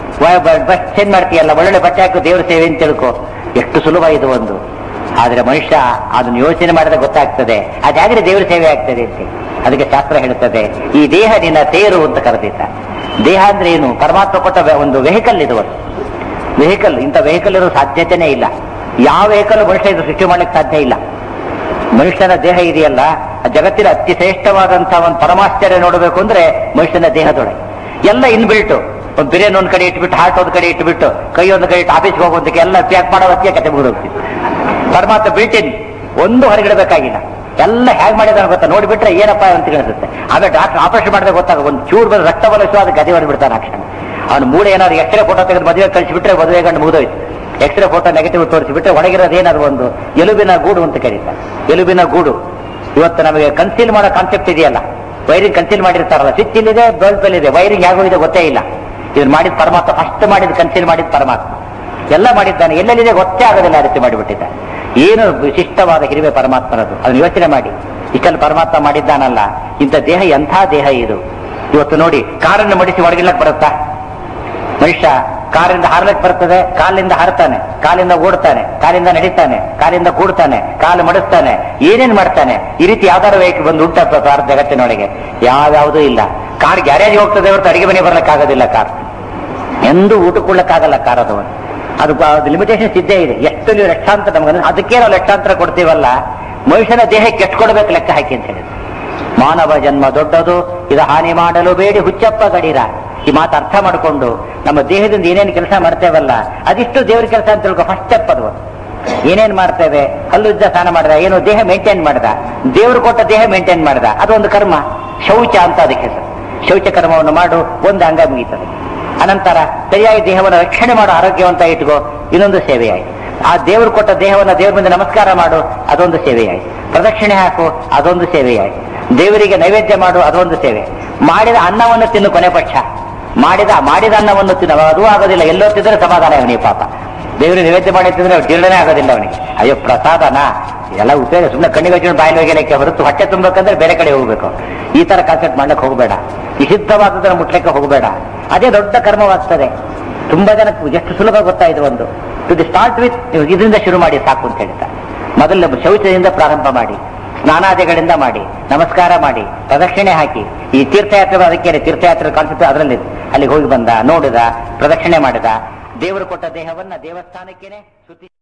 ಬಸ್ ಚೇಂಜ್ ಮಾಡ್ತೀಯಲ್ಲ ಒಳ್ಳೊಳ್ಳೆ ಬಟ್ಟೆ ಹಾಕು ದೇವರ ಸೇವೆ ಅಂತ ತಿಳ್ಕೊ ಎಷ್ಟು ಸುಲಭ ಇದು ಒಂದು ಆದ್ರೆ ಮನುಷ್ಯ ಅದನ್ನು ಯೋಚನೆ ಮಾಡಿದ್ರೆ ಗೊತ್ತಾಗ್ತದೆ ಅದಾದ್ರೆ ದೇವರ ಸೇವೆ ಆಗ್ತದೆ ಅಂತ ಅದಕ್ಕೆ ಶಾಸ್ತ್ರ ಹೇಳುತ್ತದೆ ಈ ದೇಹ ನಿನ್ನ ತೇರು ಅಂತ ಕರೆದಿದ್ದ ದೇಹ ಅಂದ್ರೆ ಏನು ಪರಮಾತ್ಮ ಕೊಟ್ಟ ವೆ- ಒಂದು ವೆಹಿಕಲ್ ಇದು ಒಂದು ವೆಹಿಕಲ್ ಇಂಥ ವೆಹಿಕಲ್ ಇರೋ ಸಾಧ್ಯತೆನೇ ಇಲ್ಲ ಯಾವ ವೆಹಿಕಲ್ ಮನುಷ್ಯ ಇದು ಸೃಷ್ಟಿ ಮಾಡ್ಲಿಕ್ಕೆ ಸಾಧ್ಯ ಇಲ್ಲ ಮನುಷ್ಯನ ದೇಹ ಇದೆಯಲ್ಲ ಆ ಜಗತ್ತಿನ ಅತಿ ಶ್ರೇಷ್ಠವಾದಂತಹ ಒಂದು ಪರಮಾಶ್ಚರ್ಯ ನೋಡಬೇಕು ಅಂದ್ರೆ ಮನುಷ್ಯನ ದೇಹದೊಳಗೆ ಎಲ್ಲ ಇನ್ಬಿಲ್ಟು ಒಂದು ಬಿರಿಯಾನಿ ಒಂದ್ ಕಡೆ ಇಟ್ಬಿಟ್ಟು ಹಾರ್ಟ್ ಒಂದ್ ಕಡೆ ಇಟ್ಬಿಟ್ಟು ಕೈ ಒಂದು ಕಡೆ ಇಟ್ಟು ಆಫೀಸ್ಗೆ ಹೋಗೋದಕ್ಕೆ ಎಲ್ಲ ಪ್ಯಾಕ್ ಮಾಡೋ ಹೊತ್ತಿಗೆ ಕತೆ ಮುಗಿದೋಗ್ತಿತ್ತು ಪರಮಾತ್ಮ ಬಿಲ್ಟಿನ್ ಒಂದು ಹೊರಗಿಡಬೇಕಾಗಿಲ್ಲ ಎಲ್ಲ ಹೇಗೆ ಮಾಡಿದಾನೆ ಗೊತ್ತಾ ನೋಡಿಬಿಟ್ರೆ ಏನಪ್ಪ ಅಂತ ಅನಿಸುತ್ತೆ ಆಮೇಲೆ ಡಾಕ್ಟರ್ ಆಪರೇಷನ್ ಮಾಡಿದ್ರೆ ಗೊತ್ತಾಗ ಒಂದು ಚೂರು ಬಂದು ರಕ್ತ ಬಲಸು ಅದಕ್ಕೆ ಗದಿ ಹೊಡೆದ್ಬಿಡ್ತಾನೆ ಆ ಕ್ಷಣ ಅವನು ಮೂಳೆ ಏನಾದ್ರು ಎಕ್ಸ್ರೇ ಫೋಟೋ ತೆಗೆದು ಮದುವೆ ಕಳಿಸಿಬಿಟ್ರೆ ಮದುವೆ ಗಂಡು ಮುಗಿದೋಯ್ತು ಎಕ್ಸ್ರೇ ಫೋಟೋ ನೆಗೆಟಿವ್ ತೋರಿಸಿಬಿಟ್ರೆ ಒಳಗಿರೋದು ಏನಾದ್ರು ಒಂದು ಎಲುಬಿನ ಗೂಡು ಅಂತ ಕರೀತಾರೆ ಎಲುಬಿನ ಗೂಡು ಇವತ್ತು ನಮಗೆ ಕನ್ಸೀಲ್ ಮಾಡೋ ಕಾನ್ಸೆಪ್ಟ್ ಇದೆಯಲ್ಲ ವೈರಿಂಗ್ ಕನ್ಸೀಲ್ ಮಾಡಿರ್ತಾರಲ್ಲ ಸ್ವಿಚ್ ಇಲ್ಲಿದೆ ಬಲ್ಬ್ ಇದೆ ವೈರಿಂಗ್ ಯಾಗೋಗಿದೆ ಗೊತ್ತೇ ಇಲ್ಲ ಇದನ್ನ ಮಾಡಿದ ಪರಮಾತ್ಮ ಫಸ್ಟ್ ಮಾಡಿದ ಕನ್ಸೀಲ್ ಮಾಡಿದ ಪರಮಾತ್ಮ ಎಲ್ಲ ಮಾಡಿದ್ದಾನೆ ಎಲ್ಲೆಲ್ಲಿದೆ ಗೊತ್ತೇ ಆಗೋದಿಲ್ಲ ಆ ರೀತಿ ಮಾಡಿಬಿಟ್ಟಿದ್ದಾನೆ ಏನು ವಿಶಿಷ್ಟವಾದ ಹಿರಿಮೆ ಪರಮಾತ್ಮನದು ಅದನ್ನು ಯೋಚನೆ ಮಾಡಿ ಇಷ್ಟಲ್ಲಿ ಪರಮಾತ್ಮ ಮಾಡಿದ್ದಾನಲ್ಲ ಇಂಥ ದೇಹ ಎಂಥ ದೇಹ ಇದು ಇವತ್ತು ನೋಡಿ ಕಾರನ್ನು ಮಡಿಸಿ ಒಳಗಿಲ್ಲಕ್ಕೆ ಬರುತ್ತಾ ಮನುಷ್ಯ ಕಾರಿಂದ ಹಾರ್ಲಿಕ್ಕೆ ಬರ್ತದೆ ಕಾಲಿಂದ ಹಾರ್ತಾನೆ ಕಾಲಿಂದ ಓಡ್ತಾನೆ ಕಾಲಿಂದ ನಡೀತಾನೆ ಕಾಲಿಂದ ಕೂಡ್ತಾನೆ ಕಾಲು ಮಡಿಸ್ತಾನೆ ಏನೇನ್ ಮಾಡ್ತಾನೆ ಈ ರೀತಿ ಯಾವ್ದಾರು ವೆಹಿಕಲ್ ಬಂದು ಉಂಟತ್ತ ಕಾರ್ ಜಗತ್ತಿನೊಳಗೆ ಯಾವ್ಯಾವುದೂ ಇಲ್ಲ ಕಾರ್ ಗ್ಯಾರೇಜ್ ಹೋಗ್ತದೆ ಹೊರತು ಅಡಿಗೆ ಮನೆ ಬರ್ಲಿಕ್ಕಾಗೋದಿಲ್ಲ ಕಾರ್ ಎಂದು ಊಟ ಕೊಡ್ಲಿಕ್ಕಾಗಲ್ಲ ಕಾರ್ ಅದು ಅದು ಲಿಮಿಟೇಷನ್ಸ್ ಇದ್ದೇ ಇದೆ ಎಷ್ಟು ನೀವು ಲಕ್ಷಾಂತರ ನಮ್ಗೆ ಅದಕ್ಕೆ ನಾವು ಲಕ್ಷಾಂತರ ಕೊಡ್ತೀವಲ್ಲ ಮನುಷ್ಯನ ದೇಹಕ್ಕೆ ಎಷ್ಟು ಕೊಡ್ಬೇಕು ಲೆಕ್ಕ ಹಾಕಿ ಅಂತ ಹೇಳಿದ್ರು ಮಾನವ ಜನ್ಮ ದೊಡ್ಡದು ಇದು ಹಾನಿ ಮಾಡಲು ಬೇಡಿ ಹುಚ್ಚಪ್ಪ ಗಡೀರ ಈ ಮಾತು ಅರ್ಥ ಮಾಡಿಕೊಂಡು ನಮ್ಮ ದೇಹದಿಂದ ಏನೇನು ಕೆಲಸ ಮಾಡ್ತೇವಲ್ಲ ಅದಿಷ್ಟು ದೇವ್ರ ಕೆಲಸ ಅಂತ ತಿಳ್ಕೊ ಫಸ್ಟ್ ಸ್ಟೆಪ್ ಅದು ಏನೇನ್ ಮಾಡ್ತೇವೆ ಹಲ್ಲು ಉದ್ದ ಸ್ನಾನ ಮಾಡ್ದ ಏನು ದೇಹ ಮೇಂಟೈನ್ ಮಾಡ್ದ ದೇವರು ಕೊಟ್ಟ ದೇಹ ಮೇಂಟೈನ್ ಮಾಡ್ದ ಅದೊಂದು ಕರ್ಮ ಶೌಚ ಅಂತ ಅದಕ್ಕೆ ಹೆಸರು ಶೌಚ ಕರ್ಮವನ್ನು ಮಾಡು ಒಂದು ಅಂಗ ಮುಗೀತದೆ ಅನಂತರ ಸರಿಯಾಗಿ ದೇಹವನ್ನು ರಕ್ಷಣೆ ಮಾಡೋ ಆರೋಗ್ಯವಂತ ಇಟ್ಕೋ ಇನ್ನೊಂದು ಸೇವೆ ಆಯ್ತು ಆ ದೇವರು ಕೊಟ್ಟ ದೇಹವನ್ನು ದೇವರ ಮುಂದೆ ನಮಸ್ಕಾರ ಮಾಡು ಅದೊಂದು ಸೇವೆ ಆಯ್ತು ಪ್ರದಕ್ಷಿಣೆ ಹಾಕು ಅದೊಂದು ಸೇವೆ ಆಯ್ತು ದೇವರಿಗೆ ನೈವೇದ್ಯ ಮಾಡು ಅದೊಂದು ಸೇವೆ ಮಾಡಿದ ಅನ್ನವನ್ನು ತಿನ್ನು ಕೊನೆ ಪಕ್ಷ ಮಾಡಿದ ಮಾಡಿದ ಅನ್ನವನ್ನು ತಿನ್ನು ಅದು ಆಗೋದಿಲ್ಲ ಎಲ್ಲೋ ತಿಂದ್ರೆ ಸಮಾಧಾನ ಅವನಿಗೆ ಪಾಪ ದೇವರಿಗೆ ನೈವೇದ್ಯ ಮಾಡಿ ತಿಂದ್ರೆ ಜೀರ್ಣನೇ ಆಗೋದಿಲ್ಲ ಅವನಿಗೆ ಅಯ್ಯೋ ಪ್ರಸಾದನ ಎಲ್ಲ ಉಪಯೋಗ ಸುಮ್ಮನೆ ಕಣ್ಣಿಗೆ ಹಚ್ಚಿಕೊಂಡು ಬಾಯಲ್ಲಿ ಹೋಗಲಿಕ್ಕೆ ಹೊರತು ಹೊಟ್ಟೆ ತುಂಬಬೇಕಂದ್ರೆ ಬೇರೆ ಕಡೆ ಹೋಗ್ಬೇಕು ಈ ತರ ಕಾನ್ಸೆಪ್ಟ್ ಮಾಡ್ಲಿಕ್ಕೆ ಹೋಗಬೇಡ ನಿಷಿದ್ಧವಾದದನ್ನು ಮುಟ್ಲಿಕ್ಕೆ ಹೋಗಬೇಡ ಅದೇ ದೊಡ್ಡ ಕರ್ಮವಾಗ್ತದೆ ತುಂಬಾ ಜನಕ್ಕೆ ಎಷ್ಟು ಸುಲಭ ಗೊತ್ತಾಯ್ತು ಒಂದು ಟು ದಿ ಸ್ಟಾರ್ಟ್ ವಿತ್ ಇದರಿಂದ ಶುರು ಮಾಡಿ ಸಾಕು ಅಂತ ಹೇಳ್ತಾ ಮೊದಲ ಶೌಚದಿಂದ ಪ್ರಾರಂಭ ಮಾಡಿ ಸ್ನಾನಾದಿಗಳಿಂದ ಮಾಡಿ ನಮಸ್ಕಾರ ಮಾಡಿ ಪ್ರದಕ್ಷಿಣೆ ಹಾಕಿ ಈ ತೀರ್ಥಯಾತ್ರೆ ಅದಕ್ಕೆ ತೀರ್ಥಯಾತ್ರೆ ಕಾನ್ಸೆಪ್ಟ್ ಅದರಲ್ಲಿ ಅಲ್ಲಿಗೆ ಹೋಗಿ ಬಂದ ನೋಡಿದ ಪ್ರದಕ್ಷಿಣೆ ಮಾಡಿದ ದೇವರು ಕೊಟ್ಟ ದೇಹವನ್ನ ದೇವಸ್ಥಾನಕ್ಕೇನೆ ಶುದ್ಧಿ